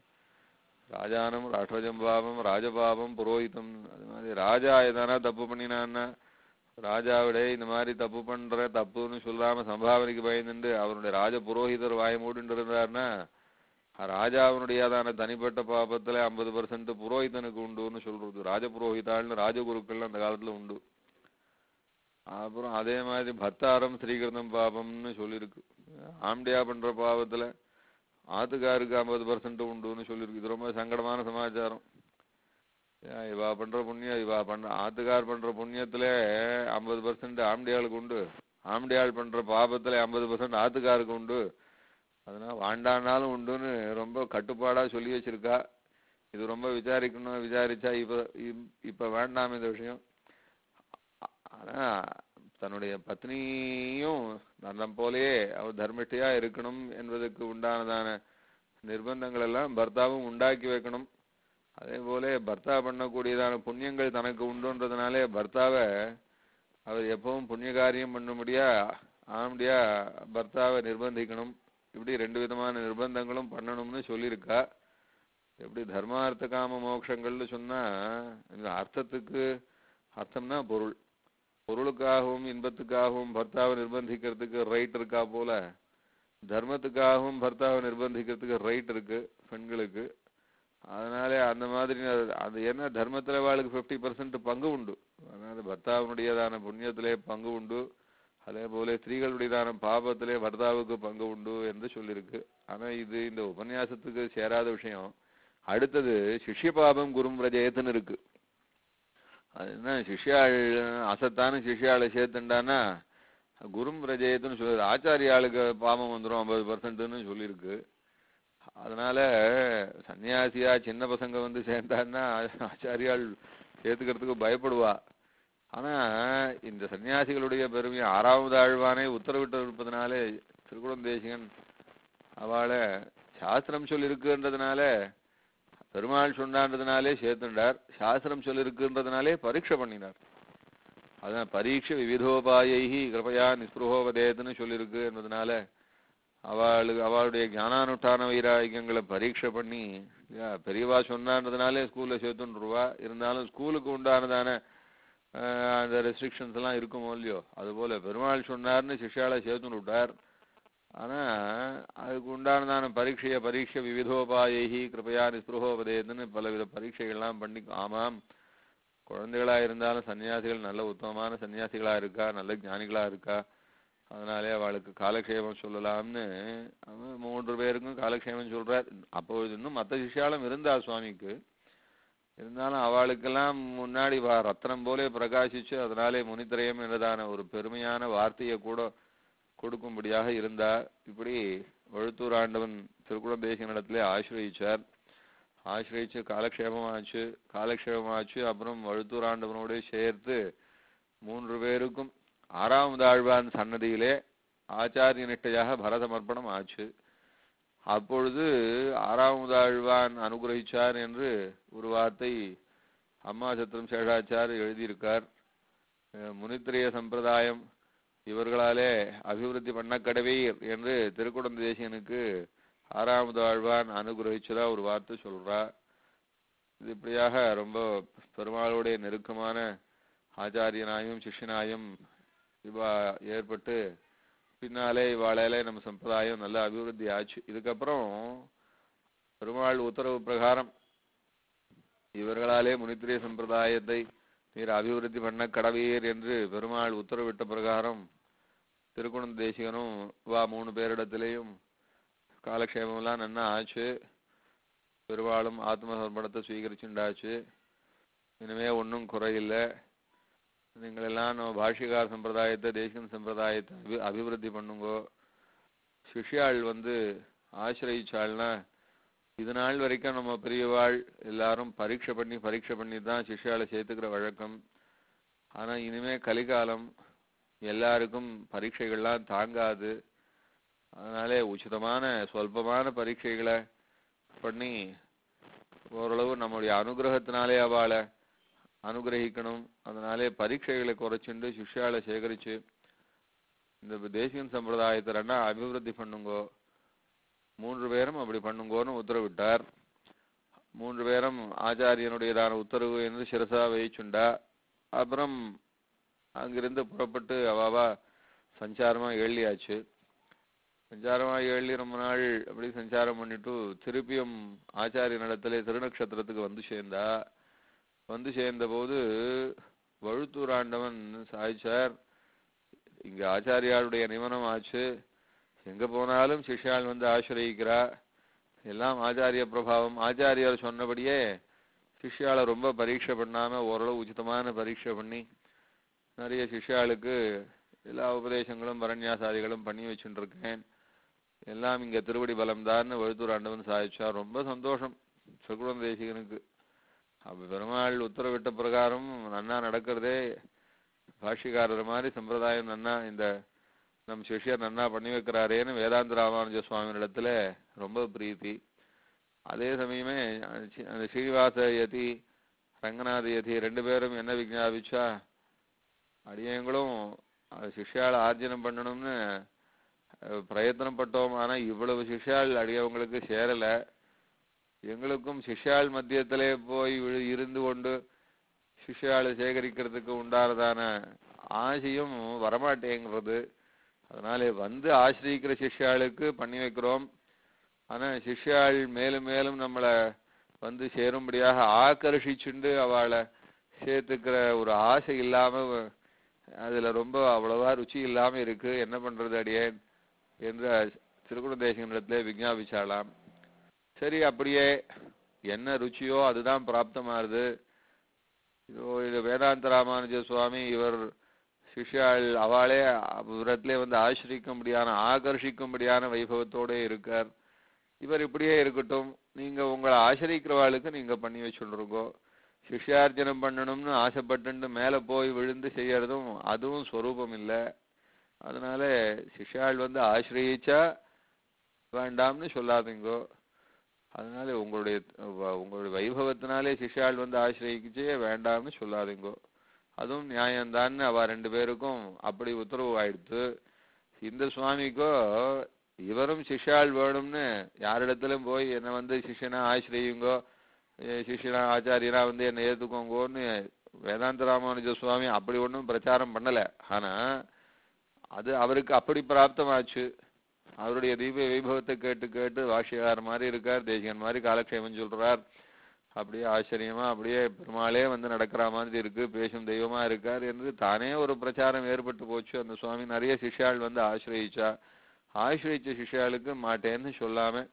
ராஜானம் ராஷ்டிரஜம் பாவம் ராஜபாவம் புரோஹிதம் அது மாதிரி ராஜா எதனா தப்பு பண்ணினான்னா ராஜாவிட இந்த மாதிரி தப்பு பண்ற தப்புன்னு சொல்லாம சம்பாவனைக்கு பயந்துண்டு அவருடைய ராஜ புரோஹிதர் வாய மூடிட்டு இருந்தாருன்னா ராஜாவினுடையதான தனிப்பட்ட பாபத்துல ஐம்பது பர்சன்ட் புரோஹிதனுக்கு உண்டுன்னு சொல்றது ராஜ புரோஹிதாள்னு ராஜகுருக்கள் அந்த காலத்துல உண்டு அப்புறம் அதே மாதிரி பத்தாரம் ஸ்ரீகிருதம் பாபம்னு சொல்லியிருக்கு ஆம்டியா பண்ற பாவத்துல ஆத்துக்காருக்கு ஐம்பது பர்சன்ட் உண்டுன்னு சொல்லியிருக்கு இது ரொம்ப சங்கடமான சமாச்சாரம் ஏன் இவா பண்ற புண்ணியம் இவா பண்ற ஆத்துக்கார் பண்ற புண்ணியத்துல ஐம்பது பர்சன்ட் ஆம்டியாளுக்கு உண்டு ஆம்டியாள் பண்ற பாபத்துல ஐம்பது பர்சன்ட் ஆத்துக்காருக்கு உண்டு அதனால வாண்டானாலும் உண்டுன்னு ரொம்ப கட்டுப்பாடா சொல்லி வச்சிருக்கா இது ரொம்ப விசாரிக்கணும் விசாரிச்சா இப்ப இப்- இப்ப வேண்டாம் இந்த விஷயம் ஆ- ஆனா தன்னுடைய பத்னியும் நலம் போலயே அவர் தர்மிஷ்டையா இருக்கணும் என்பதற்கு உண்டானதான நிர்பந்தங்கள் எல்லாம் பர்த்தாவும் உண்டாக்கி வைக்கணும் அதே போல பர்த்தா பண்ணக்கூடியதான புண்ணியங்கள் தனக்கு உண்டுன்றதுனாலே பர்த்தாவை அவர் எப்பவும் புண்ணிய காரியம் பண்ணும்படியா ஆம்படியா பர்த்தாவை நிர்பந்திக்கணும் இப்படி ரெண்டு விதமான நிர்பந்தங்களும் பண்ணணும்னு சொல்லியிருக்கா எப்படி தர்மார்த்த காம மோட்சங்கள்னு சொன்னா இந்த அர்த்தத்துக்கு அர்த்தம்னா பொருள் பொருளுக்காகவும் இன்பத்துக்காகவும் பர்த்தாவை நிர்பந்திக்கிறதுக்கு ரைட் இருக்கா போல தர்மத்துக்காகவும் பர்த்தாவை நிர்பந்திக்கிறதுக்கு ரைட் இருக்கு பெண்களுக்கு அதனாலே அந்த மாதிரி அது- அது என்ன தர்மத்துல வாளுக்கு ஃபிஃப்டி பர்சன்ட் பங்கு உண்டு அதனால பர்த்தாவினுடையதான புண்ணியத்திலே பங்கு உண்டு அதே போல ஸ்திரீகளுடையதான பாபத்திலே பர்த்தாவுக்கு பங்கு உண்டு என்று சொல்லியிருக்கு ஆனா இது இந்த உபன்யாசத்துக்கு சேராத விஷயம் அடுத்தது சிஷ்ய பாபம் குரும் ரஜயத்துன்னு இருக்கு அது என்ன சிஷ்யாள் அசத்தான சிஷ்யாளை சேர்த்துண்டானா குரும் ரஜயத்துன்னு சொல்லுது ஆச்சாரியாளுக்கு பாவம் வந்துடும் ஐம்பது பர்சன்ட்னு சொல்லியிருக்கு அதனால சன்னியாசியா சின்ன பசங்க வந்து சேர்ந்தான்னா ஆச்சாரியாள் ஏத்துக்கிறதுக்கு பயப்படுவா ஆனா இந்த சன்னியாசிகளுடைய பெருமை ஆறாவது ஆழ்வானே உத்தரவிட்டு இருப்பதனாலே திருக்குடம் தேசிகன் அவளை சாஸ்திரம் சொல்லியிருக்குன்றதுனால பெருமாள் சொன்னான்றதுனாலே சேர்த்துண்டார் சாஸ்திரம் சொல்லியிருக்குன்றதுனாலே பரீட்சை பண்ணினார் அதான் பரீட்சை விவிதோபாயைஹி கிருபையா நிஸ்பிருகோபதேத்துன்னு சொல்லியிருக்கு என்பதனால அவளுக்கு அவளுடைய ஞானானுஷ்டான வைராகியங்களை பரீட்சை பண்ணி இல்லையா, பெரியவா சொன்னான்றதுனாலே ஸ்கூல்ல சேர்த்துன்ருவா இருந்தாலும் ஸ்கூலுக்கு உண்டானதான ஆஹ், அந்த ரெஸ்ட்ரிக்ஷன்ஸ் எல்லாம் இருக்குமோ இல்லையோ அதுபோல பெருமாள் சொன்னார்னு சிஷ்யால சேர்த்துன்னு விட்டார் ஆனா அதுக்கு உண்டானதான பரீட்சைய பரீட்சை விவிதோபாயைஹி கிருபையா நிஸ்பிருகோபதேத்துன்னு பலவித பரீட்சைகள்லாம் பண்ணி ஆமாம் குழந்தைகளா இருந்தாலும் சன்னியாசிகள் நல்ல உத்தமமான சன்னியாசிகளா இருக்கா நல்ல ஞானிகளா இருக்கா அதனாலே அவளுக்கு காலக்ஷேமம் சொல்லலாம்னு அவன் மூன்று பேருக்கும் காலக்ஷேமம் சொல்றார் அப்போது இன்னும் மற்ற சிஷ்யாலும் இருந்தா சுவாமிக்கு இருந்தாலும் அவளுக்கெல்லாம் முன்னாடி வா ரத்னம் போலே பிரகாசிச்சு அதனாலே முனித்திரயம் என்றதான ஒரு பெருமையான வார்த்தையை கூட கொடுக்கும்படியாக இருந்தா இப்படி வழுத்தூர் ஆண்டவன் திருக்குளம் தேசிகனிடத்திலே ஆசிரயிச்சார் ஆசிரயிச்சு காலக்ஷேபமாச்சு காலக்ஷேபமாச்சு அப்புறம் வழுத்தூர் ஆண்டவனோட சேர்த்து மூன்று பேருக்கும் ஆறாவது ஆழ்வான் சன்னதியிலே ஆச்சாரிய நிஷ்டையாக பரதமர்ப்பணம் ஆச்சு அப்பொழுது ஆறாவது ஆழ்வான் அனுகிரகிச்சார் என்று ஒரு வார்த்தை அம்மா சத்திரம் சேஷாச்சார் எழுதியிருக்கார் அஹ் முனித்திரைய சம்பிரதாயம் இவர்களாலே அபிவிருத்தி பண்ண கடவீர் என்று திருக்குடந்த தேசியனுக்கு ஆறாவது ஆழ்வான் அனுகிரகிச்சதா ஒரு வார்த்தை சொல்றா இது இப்படியாக ரொம்ப பெருமாளுடைய நெருக்கமான ஆச்சாரியனாயும் சிஷ்யனாயும் இவா ஏற்பட்டு பின்னாலே இவாளாலே நம்ம சம்பிரதாயம் நல்ல அபிவிருத்தி ஆச்சு இதுக்கப்புறம் பெருமாள் உத்தரவு பிரகாரம் இவர்களாலே முனித்திரிய சம்பிரதாயத்தை நீர் அபிவிருத்தி பண்ண கடவீர் என்று பெருமாள் உத்தரவிட்ட பிரகாரம் திருக்குணம் தேசிகனும் வா மூணு பேரிடத்திலேயும் காலக்ஷேபமெல்லாம் நன்னா ஆச்சு பெருமாளும் ஆத்ம சமர்ப்பணத்தை ஸ்வீகரிச்சுண்டாச்சு இனிமே ஒன்றும் குறையில்லை நீங்கள் எல்லாம் நம்ம பாஷிகார சம்பிரதாயத்தை தேசிகன் சம்பிரதாயத்தை அபி அபிவிருத்தி பண்ணுங்கோ சிஷ்யாள் வந்து ஆசிரயிச்சாள்னா இது நாள் வரைக்கும் நம்ம பெரியவாள் எல்லாரும் பரீட்சை பண்ணி பரீட்சை பண்ணி தான் சிஷ்யாளை சேர்த்துக்கிற வழக்கம் ஆனா இனிமே கலிகாலம் எல்லாருக்கும் பரீட்சைகள்லாம் தாங்காது அதனாலே உச்சிதமான சொல்பமான பரீட்சைகளை பண்ணி ஓரளவு நம்முடைய அனுகிரகத்தினாலே அவளை அனுகிரகிக்கணும் அதனாலே பரீட்சைகளை குறைச்சுண்டு சிஷ்யாளை சேகரிச்சு இந்த தேசியன் சம்பிரதாயத்தை ரெண்டா அபிவிருத்தி பண்ணுங்கோ மூன்று பேரும் அப்படி பண்ணுங்கோன்னு உத்தரவிட்டார் மூன்று பேரும் ஆச்சாரியனுடையதான உத்தரவு என்று சிரசா வகிச்சுண்டா அப்புறம் அங்கிருந்து புறப்பட்டு அவாவா சஞ்சாரமா எழுதியாச்சு சஞ்சாரமா எழுதி ரொம்ப நாள் அப்படி சஞ்சாரம் பண்ணிட்டு திருப்பியும் ஆச்சாரிய நடத்திலே திருநக்ஷத்திரத்துக்கு வந்து சேர்ந்தா வந்து சேர்ந்த போது வழுத்தூர் ஆண்டவன் சாய்ச்சார் இங்க ஆச்சாரியாளுடைய நியமனம் ஆச்சு எங்க போனாலும் சிஷ்யாள் வந்து ஆசிரயிக்கிறா எல்லாம் ஆச்சாரிய பிரபாவம் ஆச்சாரியார் சொன்னபடியே சிஷ்யாளை ரொம்ப பரீட்சை பண்ணாம ஓரளவு உச்சிதமான பரீட்சை பண்ணி நிறைய சிஷ்யாளுக்கு எல்லா உபதேசங்களும் பரண்யாசாதிகளும் பண்ணி வச்சுட்டு இருக்கேன் எல்லாம் இங்க திருவடி பலம் தான் வழுத்தூர் ஆண்டவன் சாதிச்சா ரொம்ப சந்தோஷம் சகுலம் தேசிகனுக்கு அப்ப பெருமாள் உத்தரவிட்ட பிரகாரம் நன்னா நடக்கிறதே பாஷ்யக்காரர் மாதிரி சம்பிரதாயம் நன்னா இந்த நம் சிஷ்யர் நன்னா பண்ணி வைக்கிறாரேன்னு வேதாந்த ராமானுஜ சுவாமியிடத்துல ரொம்ப பிரீத்தி அதே சமயமே அந்த சி- அந்த ஸ்ரீனிவாச யதி ரங்கநாத யதி ரெண்டு பேரும் என்ன விஞ்ஞாபிச்சா அடியங்களும் அது சிஷ்யாள் ஆர்ஜனம் பண்ணணும்னு அஹ், பிரயத்தனம் பட்டோம் ஆனா இவ்வளவு சிஷ்யாள் அடியவங்களுக்கு சேரல எங்களுக்கும் சிஷ்யாள் மத்தியத்திலே போய் விழு- இருந்து கொண்டு சிஷ்யாளை சேகரிக்கிறதுக்கு உண்டானதான ஆசையும் வரமாட்டேங்கிறது அதனாலே வந்து ஆசிரியிக்கிற சிஷ்யாளுக்கு பண்ணி வைக்கிறோம் ஆனா சிஷ்யாள் மேலும் மேலும் நம்மளை வந்து சேரும்படியாக ஆக்கர்ஷிச்சுண்டு அவளை சேர்த்துக்கிற ஒரு ஆசை இல்லாம வ- அதுல ரொம்ப அவ்வளவா ருச்சி இல்லாம இருக்கு என்ன பண்றது அடியேன் என்று திருக்குணதேசனிடத்திலே விஞ்ஞாபிச்சாலாம் சரி அப்படியே என்ன ருச்சியோ அதுதான் பிராப்தமாறுது இதோ இது வேதாந்த ராமானுஜ சுவாமி இவர் சிஷ்யாள் அவளே இவரத்திலே வந்து ஆசிரிக்கும்படியான ஆகர்ஷிக்கும்படியான வைபவத்தோட இருக்கார் இவர் இப்படியே இருக்கட்டும் நீங்க உங்களை ஆசிரிக்கிறவாளுக்கு நீங்க பண்ணி வச்சுருங்கோ சிஷ்யார்ஜனம் பண்ணணும்னு ஆசைப்பட்டுண்டு மேல போய் விழுந்து செய்யறதும் அதுவும் ஸ்வரூபம் இல்லை அதனால சிஷ்யாள் வந்து ஆசிரியிச்சா வேண்டாம்னு சொல்லாதீங்கோ அதனால உங்களுடைய வ- உங்களுடைய வைபவத்தினாலே சிஷ்யாள் வந்து ஆசிரியக்கிச்சே வேண்டாம்னு சொல்லாதீங்கோ அதுவும் நியாயம்தான்னு அவ ரெண்டு பேருக்கும் அப்படி உத்தரவு ஆயிடுத்து இந்த சுவாமிக்கோ இவரும் சிஷ்யாள் வேணும்னு யாரிடத்திலும் போய் என்னை வந்து சிஷ்யனா ஆசிரியுங்கோ அஹ் சிஷ்யனா ஆச்சாரியனா வந்து என்னை ஏத்துக்கோங்கோன்னு வேதாந்த ராமானுஜ சுவாமி அப்படி ஒண்ணும் பிரச்சாரம் பண்ணல ஆனா அது அவருக்கு அப்படி பிராப்தமாச்சு அவருடைய தீப வைபவத்தை கேட்டு கேட்டு வாஷியார் மாதிரி இருக்கார் தேசிகன் மாதிரி காலக்ஷேமம் சொல்றார் அப்படியே ஆச்சரியமா அப்படியே பெருமாளே வந்து நடக்கிற மாதிரி இருக்கு பேசும் தெய்வமா இருக்கார் என்று தானே ஒரு பிரச்சாரம் ஏற்பட்டு போச்சு அந்த சுவாமி நிறைய சிஷ்யாள் வந்து ஆசிரயிச்சா ஆசிரயிச்ச சிஷ்யாளுக்கு மாட்டேன்னு சொல்லாம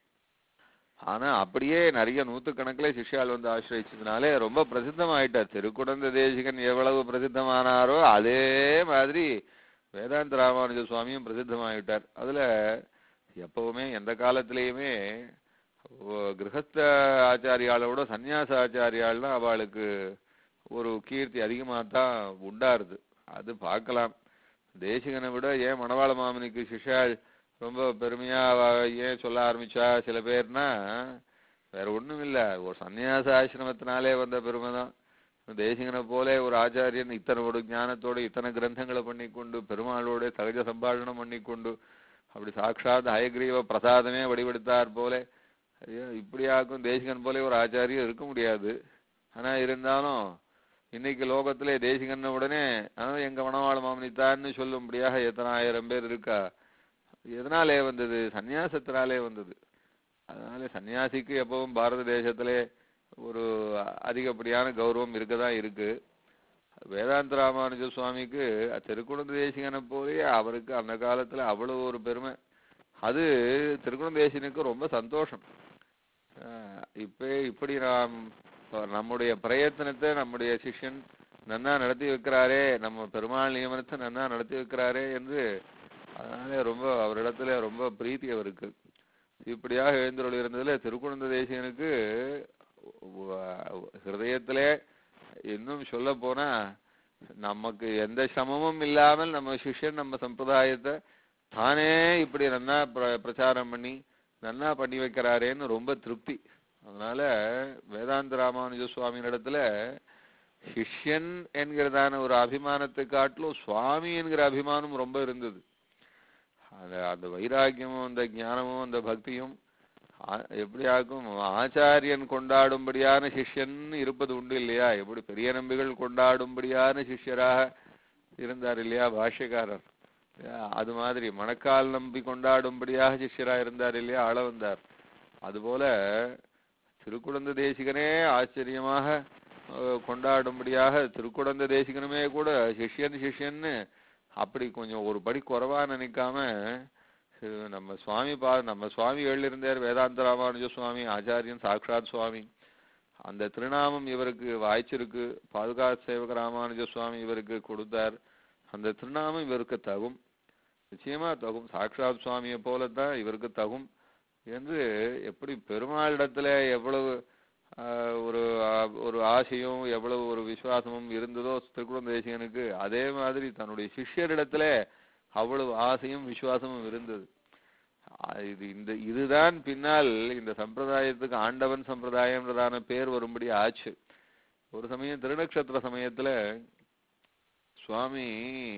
ஆனா அப்படியே நிறைய நூத்துக்கணக்குல சிஷ்யாள் வந்து ஆசிரயிச்சதுனாலே ரொம்ப பிரசித்தமாயிட்டார் திருக்குடந்த தேசிகன் எவ்வளவு பிரசித்தமானாரோ அதே மாதிரி வேதாந்த ராமானுஜ சுவாமியும் பிரசித்தமாயிட்டார் அதுல எப்பவுமே எந்த காலத்திலயுமே ஓ- கிரகஸ்த ஆச்சாரியாளோட சந்நியாச ஆச்சாரியாள்னா அவளுக்கு ஒரு கீர்த்தி அதிகமாக தான் உண்டாருது அது பார்க்கலாம் தேசிகனை விட ஏன் மணவாள மாமனிக்கு சிஷ்யாள் ரொம்ப பெருமையா அவ ஏன் சொல்ல ஆரம்பிச்சா சில பேர்னா வேற ஒண்ணும் இல்ல ஒரு சந்நியாச ஆசிரமத்தினாலே வந்த பெருமை தான் தேசிகனை போல ஒரு ஆச்சாரியன் இத்தனை ஒரு ஞானத்தோட இத்தனை கிரந்தங்களை பண்ணிக்கொண்டு பெருமாளோட சகஜ சம்பாஷணம் பண்ணிக்கொண்டு அப்படி சாட்சாத் ஹயக்ரீவ பிரசாதமே வடிவெடுத்தார் போல ஐயோ இப்படியாக்கும் தேசிகன் போல ஒரு ஆச்சாரியம் இருக்க முடியாது ஆனா இருந்தாலும் இன்னைக்கு லோகத்திலே தேசிகன் உடனே ஆ, எங்க மணவாள மாமனித்தான்னு சொல்லும்படியாக எத்தனை ஆயிரம் பேர் இருக்கா எதனாலே வந்தது சந்நியாசத்தினாலே வந்தது அதனால சன்னியாசிக்கு எப்பவும் பாரத தேசத்திலே ஒரு அதிகப்படியான கௌரவம் இருக்கதான் இருக்கு வேதாந்த ராமானுஜ சுவாமிக்கு திருக்குணந்த தேசிகனை போலே அவருக்கு அந்த காலத்துல அவ்வளவு ஒரு பெருமை அது திருக்குணந்த தேசிகனுக்கு ரொம்ப சந்தோஷம் ஆஹ் இப்ப இப்படி நாம் நம்முடைய பிரயத்தனத்தை நம்முடைய சிஷ்யன் நன்னா நடத்தி வைக்கிறாரே நம்ம பெருமாள் நியமனத்தை நன்னா நடத்தி வைக்கிறாரே என்று அதனால ரொம்ப அவரிடத்துல ரொம்ப பிரீத்தி அவருக்கு இப்படியாக எழுந்தருள் இருந்ததுல திருக்குழந்த தேசிகனுக்கு ஹிருதயத்திலே இன்னும் சொல்ல போனா நமக்கு எந்த சிரமமும் இல்லாமல் நம்ம சிஷ்யன் நம்ம சம்பிரதாயத்தை தானே இப்படி நன்னா பிர- பிரச்சாரம் பண்ணி நன்னா பண்ணி வைக்கிறாரேன்னு ரொம்ப திருப்தி அதனால வேதாந்த ராமானுஜ சுவாமியினிடத்துல சிஷ்யன் என்கிறதான ஒரு அபிமானத்தை காட்டிலும் சுவாமி என்கிற அபிமானம் ரொம்ப இருந்தது அந்த அந்த வைராக்கியமும் அந்த ஞானமும் அந்த பக்தியும் ஆ- எப்படி ஆகும் ஆச்சாரியன் கொண்டாடும்படியான சிஷ்யன் இருப்பது உண்டு இல்லையா எப்படி பெரிய நம்பிகள் கொண்டாடும்படியான சிஷ்யராக இருந்தார் இல்லையா பாஷ்யக்காரர் இல்லையா? அது மாதிரி மணக்கால் நம்பி கொண்டாடும்படியாக சிஷ்யராக இருந்தார் இல்லையா ஆள வந்தார் அதுபோல திருக்குழந்த தேசிகனே ஆச்சரியமாக அஹ், கொண்டாடும்படியாக திருக்குழந்த தேசிகனுமே கூட சிஷ்யன் சிஷ்யன்னு அப்படி கொஞ்சம் ஒரு படி குறைவா நினைக்காம அஹ், நம்ம சுவாமி பா நம்ம சுவாமி எழுந்திருந்தார் வேதாந்த ராமானுஜ சுவாமி ஆச்சாரியன் சாக்ஷாத் சுவாமி அந்த திருநாமம் இவருக்கு வாய்ச்சிருக்கு பாதுகா சேவக ராமானுஜ சுவாமி இவருக்கு கொடுத்தார் அந்த திருநாமம் இவருக்கு தகும் நிச்சயமா தகும் சாக்ஷாத் சுவாமியை போலத்தான் இவருக்கு தகும் என்று எப்படி பெருமாளிடத்துல எவ்வளவு ஆஹ், ஒரு ஆஹ், ஒரு ஆசையும் எவ்வளவு ஒரு விசுவாசமும் இருந்ததோ திருக்குழந்த தேசிகனுக்கு அதே மாதிரி தன்னுடைய சிஷ்யரிடத்துல அவ்வளவு ஆசையும் விசுவாசமும் இருந்தது ஆஹ், இது இந்த இதுதான் பின்னால் இந்த சம்பிரதாயத்துக்கு ஆண்டவன் சம்பிரதாயம்ன்றதான பேர் வரும்படி ஆச்சு ஒரு சமயம் திருநக்ஷத்திர சமயத்துல சுவாமி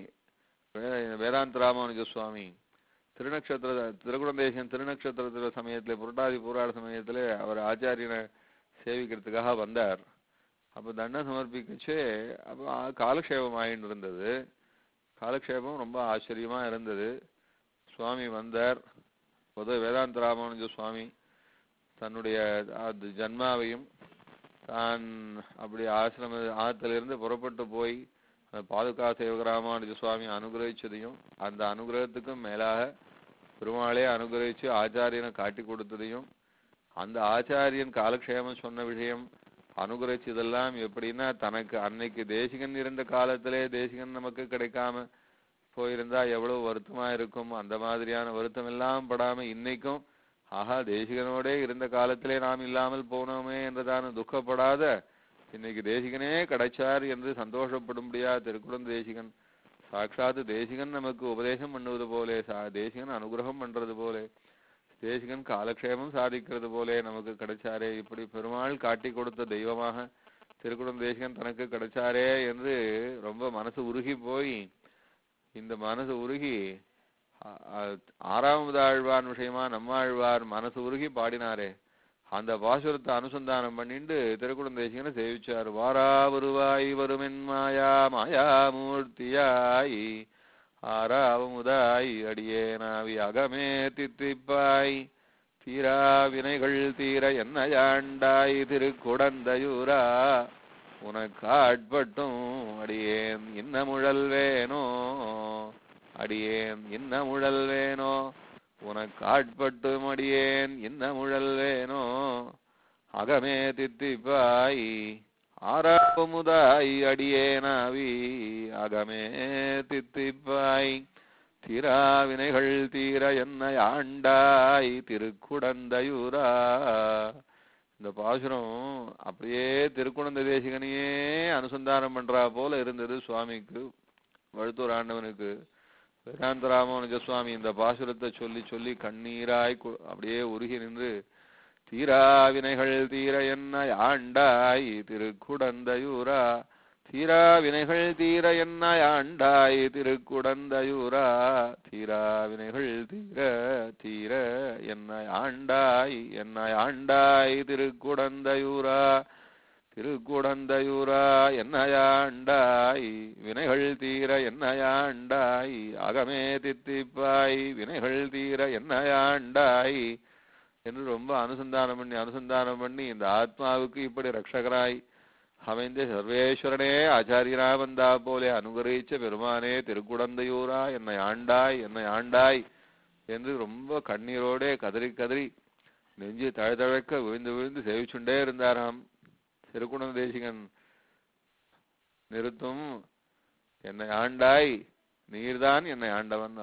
வே- வேதாந்த ராமானுஜ சுவாமி திருநக்ஷத்திர திருகுணந்தேசன் திருநக்ஷத்திர சமயத்துல புரட்டாதி பூராட சமயத்துல அவர் ஆச்சாரியனை சேவிக்கிறதுக்காக வந்தார் அப்ப தண்டம் சமர்ப்பிக்கச்சு அப்ப ஆ- காலக்ஷேபம் ஆயின்னு இருந்தது காலக்ஷேபம் ரொம்ப ஆச்சரியமா இருந்தது சுவாமி வந்தார் பொது வேதாந்த ராமானுஜ சுவாமி தன்னுடைய அது ஜன்மாவையும் தான் அப்படி ஆசிரம ஆத்திலிருந்து புறப்பட்டு போய் அந்த பாதுகா சேவக ராமானுஜ சுவாமி அனுகிரகிச்சதையும் அந்த அனுகிரகத்துக்கும் மேலாக பெருமாளே அனுகிரகிச்சு ஆச்சாரியனை காட்டி கொடுத்ததையும் அந்த ஆச்சாரியன் காலக்ஷேமம் சொன்ன விஷயம் அனுகிரகிச்சதெல்லாம் எப்படின்னா தனக்கு அன்னைக்கு தேசிகன் இருந்த காலத்திலே தேசிகன் நமக்கு கிடைக்காம போயிருந்தா எவ்வளவு வருத்தமா இருக்கும் அந்த மாதிரியான வருத்தம் எல்லாம் படாம இன்னைக்கும் ஆஹா தேசிகனோடே இருந்த காலத்திலே நாம் இல்லாமல் போனோமே என்றதான துக்கப்படாத இன்னைக்கு தேசிகனே கிடைச்சார் என்று சந்தோஷப்படும்படியா திருக்குடம் தேசிகன் சாட்சாத்து தேசிகன் நமக்கு உபதேசம் பண்ணுவது போலே சா தேசிகன் அனுகிரகம் பண்றது போலே தேசிகன் காலக்ஷேமம் சாதிக்கிறது போலே நமக்கு கிடைச்சாரே இப்படி பெருமாள் காட்டி கொடுத்த தெய்வமாக திருக்குடம் தேசிகன் தனக்கு கிடைச்சாரே என்று ரொம்ப மனசு உருகி போய் இந்த மனசு உருகி ஆ- ஆ- ஆறாவது ஆழ்வான் விஷயமா நம்மாழ்வார் மனசு உருகி பாடினாரே அந்த பாசுரத்தை அனுசந்தானம் பண்ணிண்டு திருக்குடம் தேசிகனை சேவிச்சார் வாரா வருவாய் வருமென் மாயா மாயாமூர்த்தியாய் ஆறாவமுதாய் அடியேனாவி அகமே தித்திப்பாய் தீரா வினைகள் தீர என்னையாண்டாய் திருக்குடந்தையூரா உனக்காட்பட்டும் அடியேன் இன்னமுழல் வேணோ அடியேன் இன்னமுழல் வேணோ உனக்காட்பட்டும் அடியேன் இன்னமுழல் வேணோ அகமே தித்திப்பாய் ஆறாவமுதாய் அடியேனாவி அகமே தித்திப்பாய் தீரா வினைகள் தீர என்ன ஆண்டாய் திருக்குடந்தையூரா இந்த பாசுரம் அப்படியே திருக்குழந்தை தேசிகனையே அனுசந்தானம் பண்றா போல இருந்தது சுவாமிக்கு வழுத்தூர் ஆண்டவனுக்கு வேதாந்த ராமானுஜ சுவாமி இந்த பாசுரத்தை சொல்லி சொல்லி கண்ணீராய் கு- அப்படியே உருகி நின்று தீரா வினைகள் தீர என்ன ஆண்டாய் திருக்குடந்தையூரா தீரா வினைகள் தீர என்ன ஆண்டாய் திருக்குடந்தையூரா தீரா வினைகள் தீர தீர என்ன ஆண்டாய் என்ன ஆண்டாய் திருக்குடந்தையூரா திருக்குடந்தையூரா என்னையாண்டாய் வினைகள் தீர என்னையாண்டாய் அகமே தித்திப்பாய் வினைகள் தீர என்னையாண்டாய் என்று ரொம்ப அனுசந்தானம் பண்ணி அனுசந்தானம் பண்ணி இந்த ஆத்மாவுக்கு இப்படி ரட்சகராய் அமைந்த சர்வேஸ்வரனே ஆச்சாரியரா வந்தா போலே அனுகிரகிச்ச பெருமானே திருக்குடந்தையூரா என்னை ஆண்டாய் என்னை ஆண்டாய் என்று ரொம்ப கண்ணீரோடே கதறி கதறி நெஞ்சு தழதழக்க விழுந்து விழுந்து சேவிச்சுண்டே இருந்தாராம் திருக்குண தேசிகன் நிறுத்தும் என்னை ஆண்டாய் நீர்தான் என்னை ஆண்டவன்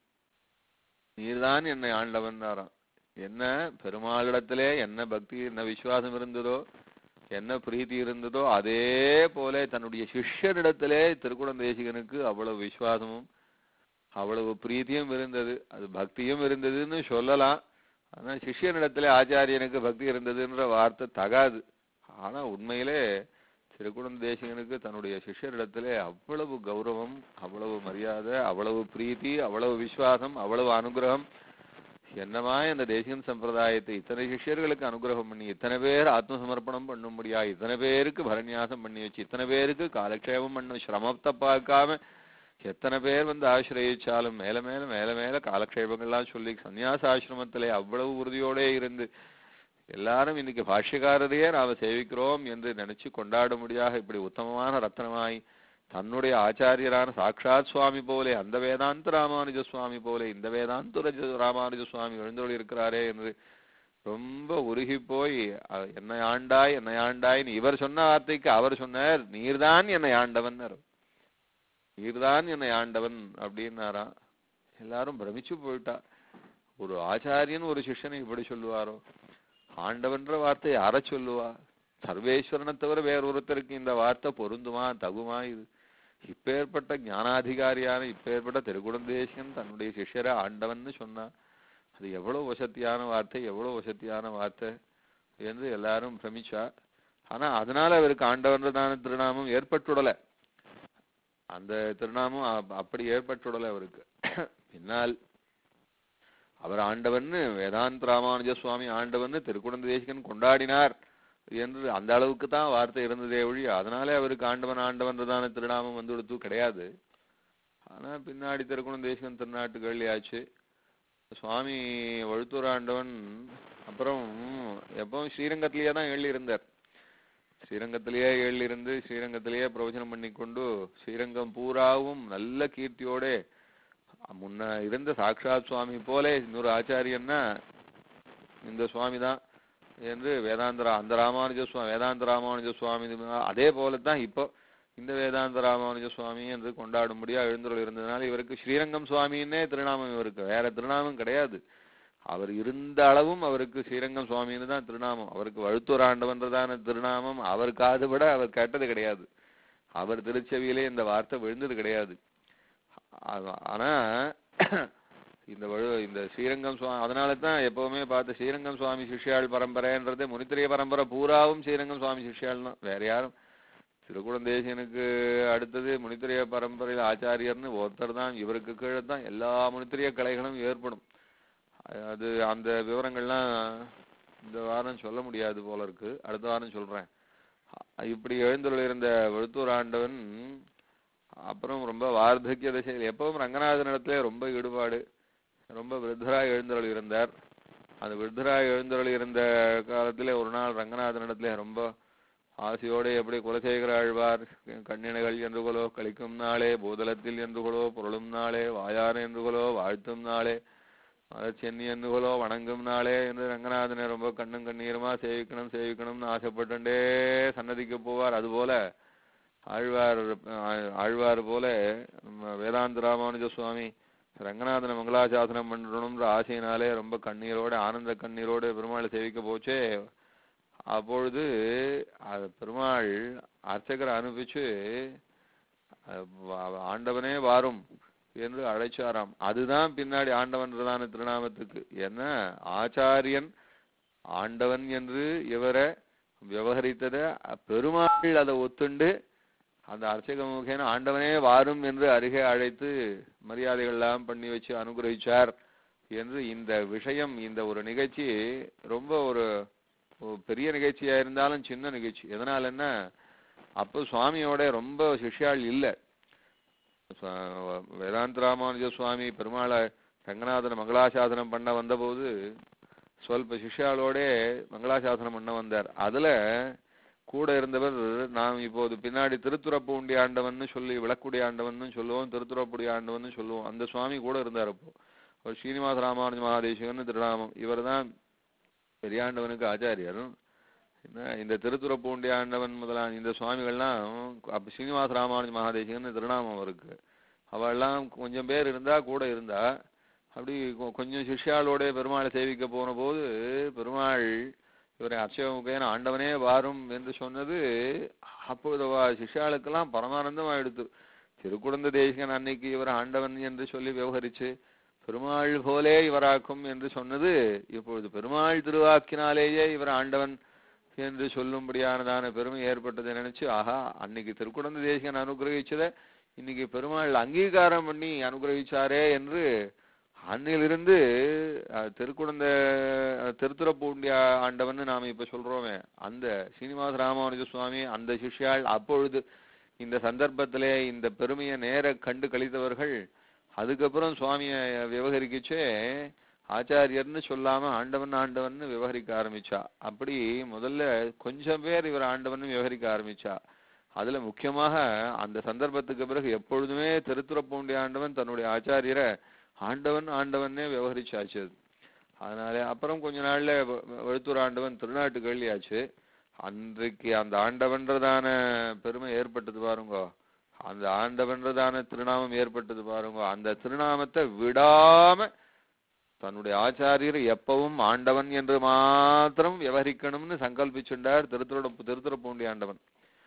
நீர்தான் என்னை ஆண்டவன் என்ன பெருமாளிடத்திலே என்ன பக்தி என்ன விசுவாசம் இருந்ததோ என்ன பிரீத்தி இருந்ததோ அதே போல தன்னுடைய சிஷ்யனிடத்திலே திருக்குடம் தேசிகனுக்கு அவ்வளவு விசுவாசமும் அவ்வளவு பிரீத்தியும் இருந்தது அது பக்தியும் இருந்ததுன்னு சொல்லலாம் ஆனா சிஷ்யனிடத்திலே ஆச்சாரியனுக்கு பக்தி இருந்ததுன்ற வார்த்தை தகாது ஆனா உண்மையிலே திருக்குடம் தேசிகனுக்கு தன்னுடைய சிஷ்யரிடத்திலே அவ்வளவு கௌரவம் அவ்வளவு மரியாதை அவ்வளவு பிரீத்தி அவ்வளவு விசுவாசம் அவ்வளவு அனுகிரகம் என்னமா இந்த தேசிகன் சம்பிரதாயத்தை இத்தனை சிஷ்யர்களுக்கு அனுகிரகம் பண்ணி இத்தனை பேர் ஆத்மசமர்ப்பணம் பண்ணும்படியா இத்தனை பேருக்கு பரநியாசம் பண்ணி வச்சு இத்தனை பேருக்கு காலக்ஷேபம் பண்ண சிரமத்தை பார்க்காம எத்தனை பேர் வந்து ஆசிரயிச்சாலும் மேல மேல மேல மேல காலக்ஷேபங்கள்லாம் சொல்லி சந்நியாச ஆசிரமத்திலே அவ்வளவு உறுதியோடே இருந்து எல்லாரும் இன்னைக்கு பாஷ்யக்காரரையே நாம சேவிக்கிறோம் என்று நினைச்சு கொண்டாடும்படியாக இப்படி உத்தமமான ரத்னமாய் தன்னுடைய ஆச்சாரியரான சாக்ஷாத் சுவாமி போலே அந்த வேதாந்த ராமானுஜ சுவாமி போலே இந்த வேதாந்த ரஜ- ராமானுஜ சுவாமி எழுந்தொழி இருக்கிறாரே என்று ரொம்ப உருகி போய் அ- என்னை ஆண்டாய் என்னை ஆண்டாய்ன்னு இவர் சொன்ன வார்த்தைக்கு அவர் சொன்னார் நீர்தான் என்னை ஆண்டவன் நீர்தான் என்னை ஆண்டவன் அப்படின்னாராம் எல்லாரும் பிரமிச்சு போயிட்டா ஒரு ஆச்சாரியன் ஒரு சிஷ்யனை இப்படி சொல்லுவாரோ ஆண்டவன்ற வார்த்தை யார சொல்லுவா சர்வேஸ்வரனை தவிர வேற ஒருத்தருக்கு இந்த வார்த்தை பொருந்துமா தகுமா இது இப்பேற்பட்ட ஞானாதிகாரியான இப்பேற்பட்ட திருக்குடந்தேசியன் தன்னுடைய சிஷ்யரை ஆண்டவன்னு சொன்னா அது எவ்வளவு வசத்தியான வார்த்தை எவ்வளவு வசத்தியான வார்த்தை என்று எல்லாரும் பிரமிச்சா ஆனா அதனால அவருக்கு ஆண்டவன்றதான திருநாமம் ஏற்பட்டுடல அந்த திருநாமம் அப்- அப்படி ஏற்பட்டுடல அவருக்கு பின்னால் அவர் ஆண்டவன்னு வேதாந்த ராமானுஜ சுவாமி ஆண்டவன்னு திருக்குடந்த தேசிகன் கொண்டாடினார் என்று அந்த அளவுக்கு தான் வார்த்தை இருந்ததே ஒழி அதனாலே அவருக்கு ஆண்டவன் ஆண்டவன்றதான திருநாமம் வந்து கொடுத்து கிடையாது ஆனா பின்னாடி திருக்குணம் தேசிகன் திருநாட்டுகள் ஆச்சு சுவாமி வழுத்தூர் ஆண்டவன் அப்புறம் எப்பவும் ஸ்ரீரங்கத்திலேயே தான் எழுதி இருந்தார் ஸ்ரீரங்கத்திலேயே எழுதி இருந்து ஸ்ரீரங்கத்திலேயே பிரவச்சனம் பண்ணிக்கொண்டு ஸ்ரீரங்கம் பூராவும் நல்ல கீர்த்தியோட முன்ன இருந்த சாக்ஷாத் சுவாமி போல இன்னொரு ஆச்சாரியன்னா இந்த சுவாமி தான் என்று வேதாந்தரா அந்த ராமானுஜ சுவாமி வேதாந்த ராமானுஜ சுவாமி அதே போல தான் இப்போ இந்த வேதாந்த ராமானுஜ சுவாமி என்று கொண்டாடும்படியா எழுந்துள்ள இருந்ததுனால இவருக்கு ஸ்ரீரங்கம் சுவாமின்னே திருநாமம் இவருக்கு வேற திருநாமம் கிடையாது அவர் இருந்த அளவும் அவருக்கு ஸ்ரீரங்கம் சுவாமின்னு தான் திருநாமம் அவருக்கு வழுத்தூர் ஆண்டவன்றதான திருநாமம் அவர் காது விட அவர் கேட்டது கிடையாது அவர் திருச்செவியிலே இந்த வார்த்தை விழுந்தது கிடையாது ஆ- ஆனா இந்த வழு இந்த ஸ்ரீரங்கம் சுவாமி அதனால தான் எப்பவுமே பார்த்து ஸ்ரீரங்கம் சுவாமி சிஷ்யாள் பரம்பரைன்றது முனித்திரிய பரம்பரை பூராவும் ஸ்ரீரங்கம் சுவாமி சிஷ்யாள் தான் வேற யாரும் திருக்குடந்தேசியனுக்கு அடுத்தது முனித்திரிய பரம்பரையில் ஆச்சாரியர்னு ஒருத்தர் தான் இவருக்கு கீழே தான் எல்லா முனித்திரிய கலைகளும் ஏற்படும் அது அந்த விவரங்கள்லாம் இந்த வாரம் சொல்ல முடியாது போல இருக்கு அடுத்த வாரம் சொல்றேன் அ- இப்படி எழுந்துள்ள இருந்த வெளுத்தூர் ஆண்டவன் அப்புறம் ரொம்ப வார்த்தக்கிய திசையில் எப்பவும் ரங்கநாதனிடத்துல ரொம்ப ஈடுபாடு ரொம்ப விருத்தராய் எழுந்தருள் இருந்தார் அந்த விருத்தராய் எழுந்தருள் இருந்த காலத்திலே ஒரு நாள் ரங்கநாதனிடத்துல ரொம்ப ஆசையோடு எப்படி குலசேகர ஆழ்வார் கண்ணினைகள் என்றுகளோ கழிக்கும் நாளே பூதலத்தில் என்றுகளோ பொருளும் நாளே வாயார் என்றுகளோ வாழ்த்தும் நாளே சென்னி என்றுகளோ வணங்கும் நாளே என்று ரங்கநாதனை ரொம்ப கண்ணும் கண்ணீருமா சேவிக்கணும் சேவிக்கணும்னு ஆசைப்பட்டுண்டே சன்னதிக்கு போவார் அதுபோல ஆழ்வார் ஆ- ஆழ்வார் போல நம்ம வேதாந்த ராமானுஜ சுவாமி ரங்கநாதனை மங்களாசாசனம் பண்ணணும்ன்ற ஆசையினாலே ரொம்ப கண்ணீரோட ஆனந்த கண்ணீரோட பெருமாளை சேவிக்க போச்சே அப்பொழுது அது பெருமாள் அர்ச்சகரை அனுப்பிச்சு அஹ், வா- ஆண்டவனே வாரும் என்று அழைச்சாராம் அதுதான் பின்னாடி ஆண்டவன்றதான திருநாமத்துக்கு என்ன ஆச்சாரியன் ஆண்டவன் என்று இவரை விவகரித்ததை பெருமாள் அதை ஒத்துண்டு அந்த அர்ச்சக முகேன ஆண்டவனே வாரும் என்று அருகே அழைத்து மரியாதைகள் எல்லாம் பண்ணி வச்சு அனுகிரகிச்சார் என்று இந்த விஷயம் இந்த ஒரு நிகழ்ச்சி ரொம்ப ஒரு ஒரு பெரிய நிகழ்ச்சியா இருந்தாலும் சின்ன நிகழ்ச்சி எதனாலன்னா அப்போ சுவாமியோட ரொம்ப சிஷ்யாள் இல்லை சுவா- வேதாந்த ராமானுஜ சுவாமி பெருமாளை ரங்கநாதன் மங்களாசாசனம் பண்ண வந்தபோது சொல்ப சிஷ்யாளோட மங்களாசாசனம் பண்ண வந்தார் அதுல கூட இருந்தவர் நாம் இப்போது பின்னாடி திருத்துறப்பூண்டி ஆண்டவன்னு சொல்லி விளக்குடி ஆண்டவன்னு சொல்லுவோம் திருத்துறப்புடி ஆண்டவன்னு சொல்லுவோம் அந்த சுவாமி கூட இருந்தார் அப்போ அவர் ஸ்ரீனிவாச ராமானுஜ மகாதேசிகன் திருநாமம் இவர்தான் பெரியாண்டவனுக்கு ஆச்சாரியர் என்ன இந்த திருத்துறப்பூண்டி ஆண்டவன் முதலான இந்த சுவாமிகள்லாம் அப்ப ஸ்ரீனிவாச ராமானுஜ மகாதேசிகன் திருநாமம் அவருக்கு அவெல்லாம் கொஞ்சம் பேர் இருந்தா கூட இருந்தா அப்படி கொ- கொஞ்சம் சிஷ்யாளோட பெருமாளை சேவிக்க போன போது பெருமாள் இவரை அர்ச்சகமுகேன ஆண்டவனே வாரும் என்று சொன்னது அப்பொழுது அவ சிஷ்யாளுக்கெல்லாம் பரமானந்தம் ஆயிடுத்து திருக்குடந்த தேசிகன் அன்னைக்கு இவர் ஆண்டவன் என்று சொல்லி விவகரிச்சு பெருமாள் போலே இவராக்கும் என்று சொன்னது இப்பொழுது பெருமாள் திருவாக்கினாலேயே இவர் ஆண்டவன் என்று சொல்லும்படியானதான பெருமை ஏற்பட்டதை நினைச்சு ஆஹா அன்னைக்கு திருக்குடந்த தேசிகன் அனுகிரகிச்சதை இன்னைக்கு பெருமாள் அங்கீகாரம் பண்ணி அனுகிரகிச்சாரே என்று அன்னிலிருந்து அஹ், திருக்குடந்த அஹ், திருத்துறப்பூண்டி ஆ- ஆண்டவன்னு நாம இப்ப சொல்றோமே அந்த சீனிவாச ராமானுஜ சுவாமி அந்த சிஷ்யாள் அப்பொழுது இந்த சந்தர்ப்பத்திலே இந்த பெருமையை நேர கண்டு கழித்தவர்கள் அதுக்கப்புறம் சுவாமியை விவகரிக்கச்சே ஆச்சாரியர்னு சொல்லாம ஆண்டவன் ஆண்டவன்னு விவகரிக்க ஆரம்பிச்சா அப்படி முதல்ல கொஞ்சம் பேர் இவர் ஆண்டவன் விவகரிக்க ஆரம்பிச்சா அதுல முக்கியமாக அந்த சந்தர்ப்பத்துக்கு பிறகு எப்பொழுதுமே திருத்துறப்பூண்டி ஆண்டவன் தன்னுடைய ஆச்சாரியரை ஆண்டவன் ஆண்டவன்னே விவகரிச்சாச்சு அது. அதனால அப்புறம் கொஞ்ச நாள்ல வ- வ- வெளுத்தூர் ஆண்டவன் திருநாட்டு கேள்வியாச்சு அன்றைக்கு அந்த ஆண்டவன்றதான பெருமை ஏற்பட்டது பாருங்க அந்த ஆண்டவன்றதான திருநாமம் ஏற்பட்டது பாருங்க அந்த திருநாமத்தை விடாம தன்னுடைய ஆச்சாரியர் எப்பவும் ஆண்டவன் என்று மாத்திரம் விவகரிக்கணும்னு சங்கல்பிச்சுண்டார் திருத்துற திருத்துறப்பூண்டி ஆண்டவன்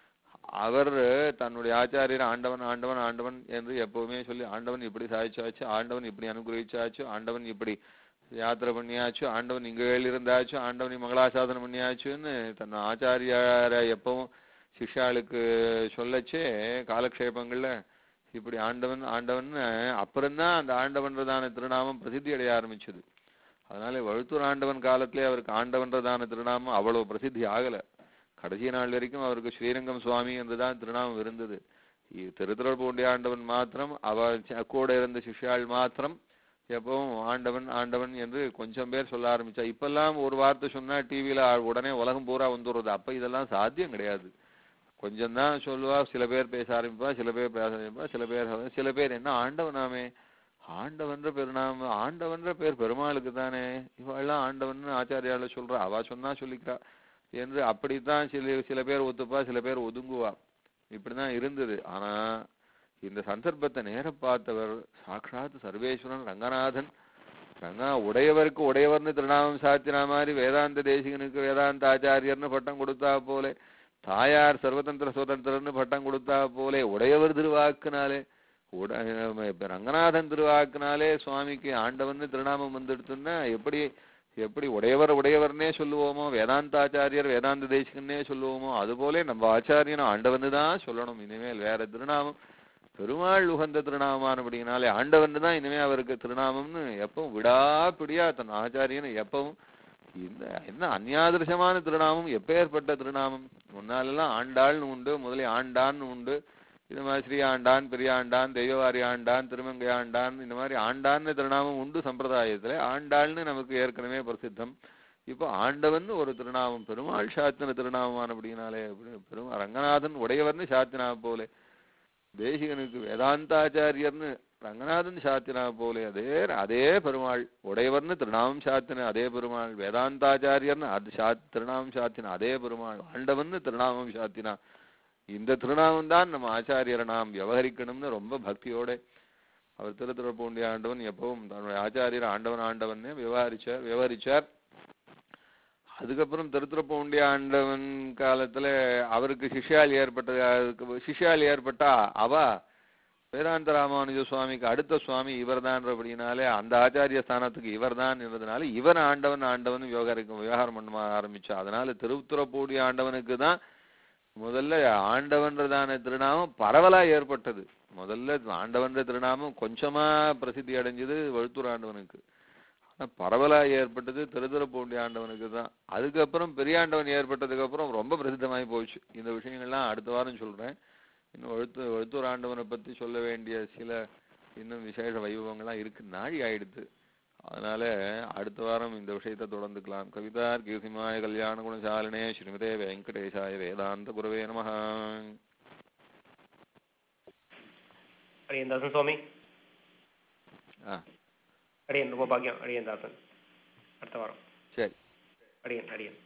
அவர் தன்னுடைய ஆச்சாரியர் ஆண்டவன் ஆண்டவன் ஆண்டவன் என்று எப்பவுமே சொல்லி ஆண்டவன் இப்படி சாதிச்சாச்சு ஆண்டவன் இப்படி அனுகிரகிச்சாச்சு ஆண்டவன் இப்படி யாத்திரை பண்ணியாச்சு ஆண்டவன் இங்க இருந்தாச்சு ஆண்டவன் மங்களாசாதனம் பண்ணியாச்சுன்னு தன் ஆச்சாரியார எப்பவும் சிஷ்யாளுக்கு சொல்லச்சே காலக்ஷேபங்கள்ல இப்படி ஆண்டவன் ஆண்டவன் அப்புறம்தான் அந்த ஆண்டவன்றதான திருநாமம் பிரசித்தி அடைய ஆரம்பிச்சது அதனால வழுத்தூர் ஆண்டவன் காலத்திலே அவருக்கு ஆண்டவன்றதான திருநாமம் அவ்வளவு பிரசித்தி ஆகல கடைசி நாள் வரைக்கும் அவருக்கு ஸ்ரீரங்கம் சுவாமி என்றுதான் திருநாமம் இருந்தது இ- திருத்துறப்பூண்டி ஆண்டவன் மாத்திரம் அவர் ச- கூட இருந்த சிஷ்யாள் மாத்திரம் எப்பவும் ஆண்டவன் ஆண்டவன் என்று கொஞ்சம் பேர் சொல்ல ஆரம்பிச்சா இப்பெல்லாம் ஒரு வார்த்தை சொன்னா டிவியில உடனே உலகம் பூரா வந்துடுறது அப்ப இதெல்லாம் சாத்தியம் கிடையாது கொஞ்சம் தான் சொல்லுவா சில பேர் பேச ஆரம்பிப்பா சில பேர் பேச ஆரம்பிப்பா சில பேர் சில பேர் என்ன ஆண்டவனாமே ஆண்டவன்ற பெருநாம ஆண்டவன்ற பேர் பெருமாளுக்கு தானே இவெல்லாம் ஆண்டவன் ஆச்சாரியால சொல்றா அவ சொன்னா சொல்லிக்கிறா என்று அப்படித்தான் சில சில பேர் ஒத்துப்பா சில பேர் ஒதுங்குவா இப்படிதான் இருந்தது ஆனா இந்த சந்தர்ப்பத்தை நேர பார்த்தவர் சாக்ஷாத் சர்வேஸ்வரன் ரங்கநாதன் ரங்கா உடையவருக்கு உடையவர்னு திருநாமம் சாத்தினா மாதிரி வேதாந்த தேசிகனுக்கு வேதாந்த ஆச்சாரியர்னு பட்டம் கொடுத்தா போலே தாயார் சர்வதந்திர சுதந்திரன்னு பட்டம் கொடுத்தா போலே உடையவர் திருவாக்குனாலே உட இப்ப ரங்கநாதன் திருவாக்குனாலே சுவாமிக்கு ஆண்டவன்னு திருநாமம் வந்துடுத்துன்னா எப்படி எப்படி உடையவர் உடையவர்னே சொல்லுவோமோ வேதாந்தாச்சாரியர் வேதாந்த தேசிகன்னே சொல்லுவோமோ அதுபோலே நம்ம ஆச்சாரியனும் ஆண்டவன்னு தான் சொல்லணும் இனிமேல் வேற திருநாமம் பெருமாள் உகந்த திருநாமமானபடினாலே ஆண்டவன் தான் இனிமே அவருக்கு திருநாமம்னு எப்பவும் விடாப்பிடியா தன் ஆச்சாரியனை எப்பவும் இந்த என்ன அந்யாதிருஷமான திருநாமம் எப்பேற்பட்ட திருநாமம் முன்னாலெல்லாம் ஆண்டாள்னு உண்டு முதலில் ஆண்டான்னு உண்டு இது மாதிரி ஸ்ரீ ஆண்டான் பெரிய ஆண்டான் தெய்வவாரி ஆண்டான் திருமங்கை ஆண்டான் இந்த மாதிரி ஆண்டான்னு திருநாமம் உண்டு சம்பிரதாயத்துல ஆண்டாள்னு நமக்கு ஏற்கனவே பிரசித்தம் இப்போ ஆண்டவன் ஒரு திருநாமம் பெருமாள் சாத்தின திருநாமமானபடினாலே பெரும் ரங்கநாதன் உடையவர்னு சாத்தினா போலே தேசிகனுக்கு வேதாந்தாச்சாரியர்னு ரங்கநாதன் சாத்தினா போலே அதே அதே பெருமாள் உடையவர்னு திருநாமம் சாத்தின அதே பெருமாள் வேதாந்தாச்சாரியர்னு அது சாத் திருநாமம் சாத்தின அதே பெருமாள் ஆண்டவன்னு திருநாமம் சாத்தினா இந்த திருநாமம் தான் நம்ம ஆச்சாரியரை நாம் விவகரிக்கணும்னு ரொம்ப பக்தியோட அவர் திருத்துறப்பூண்டி ஆண்டவன் எப்பவும் தன்னுடைய ஆச்சாரியர் ஆண்டவன் ஆண்டவன்னே விவகரிச்சார் விவகரிச்சார் அதுக்கப்புறம் திருத்துறப்பூண்டி ஆண்டவன் காலத்துல அவருக்கு சிஷ்யால் ஏற்பட்டது அதுக்கு சிஷ்யால் ஏற்பட்டா அவ வேதாந்த ராமானுஜ சுவாமிக்கு அடுத்த சுவாமி இவர்தான்றபடினாலே அந்த ஆச்சாரிய ஸ்தானத்துக்கு இவர்தான் என்றதுனால இவர் ஆண்டவன் ஆண்டவன் விவகாரிக்கும் விவகாரம் பண்ண ஆரம்பிச்சா அதனால திருத்துறப்பூடி ஆண்டவனுக்கு தான் முதல்ல ஆண்டவன்றதான திருநாமம் பரவலா ஏற்பட்டது முதல்ல ஆண்டவன்ற திருநாமம் கொஞ்சமா பிரசித்தி அடைஞ்சது வழுத்தூர் ஆண்டவனுக்கு ஆனா பரவலா ஏற்பட்டது திருத்துறப்பூண்டி ஆண்டவனுக்கு தான் அதுக்கப்புறம் பெரியாண்டவன் ஏற்பட்டதுக்கு அப்புறம் ரொம்ப பிரசித்தமாகி போச்சு இந்த விஷயங்கள்லாம் அடுத்த வாரம் சொல்றேன் இன்னும் வழுத்து வழுத்தூர் ஆண்டவனை பத்தி சொல்ல வேண்டிய சில இன்னும் விசேஷ வைபவங்கள்லாம் இருக்கு நாழி ஆயிடுத்து அதனால அடுத்த வாரம் இந்த விஷயத்தை தொடர்ந்துக்கலாம் கவிதார் கீர்த்திமாய கல்யாண குணசாலினே ஸ்ரீமதே வெங்கடேசாய வேதாந்த குருவே நமஹ அடியன் தாசன் சுவாமி ஆ அடியன் ரொம்ப பாக்கியம் அடியன் தாசன் அடுத்த வாரம் சரி அடியன் அடியன்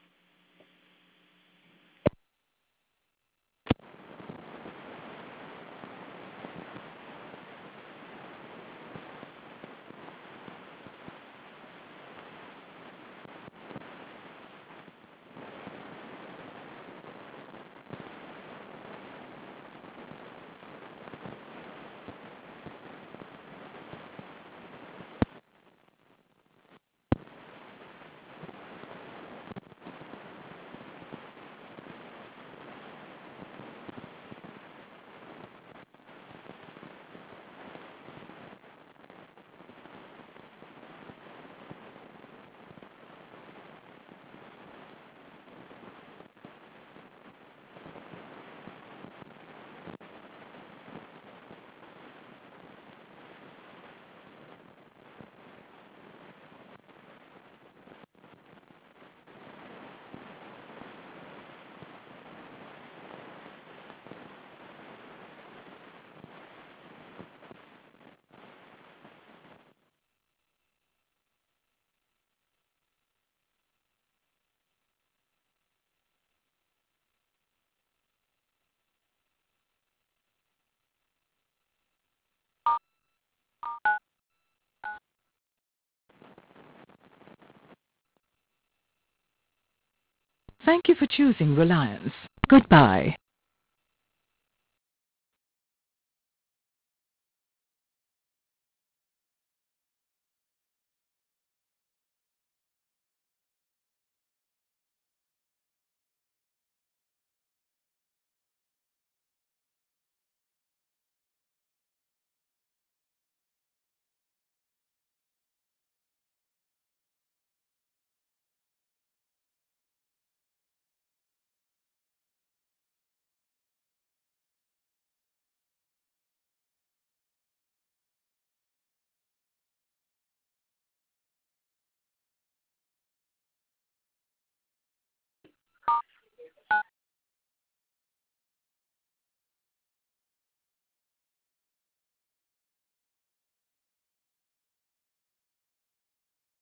Thank you for choosing Reliance. Goodbye.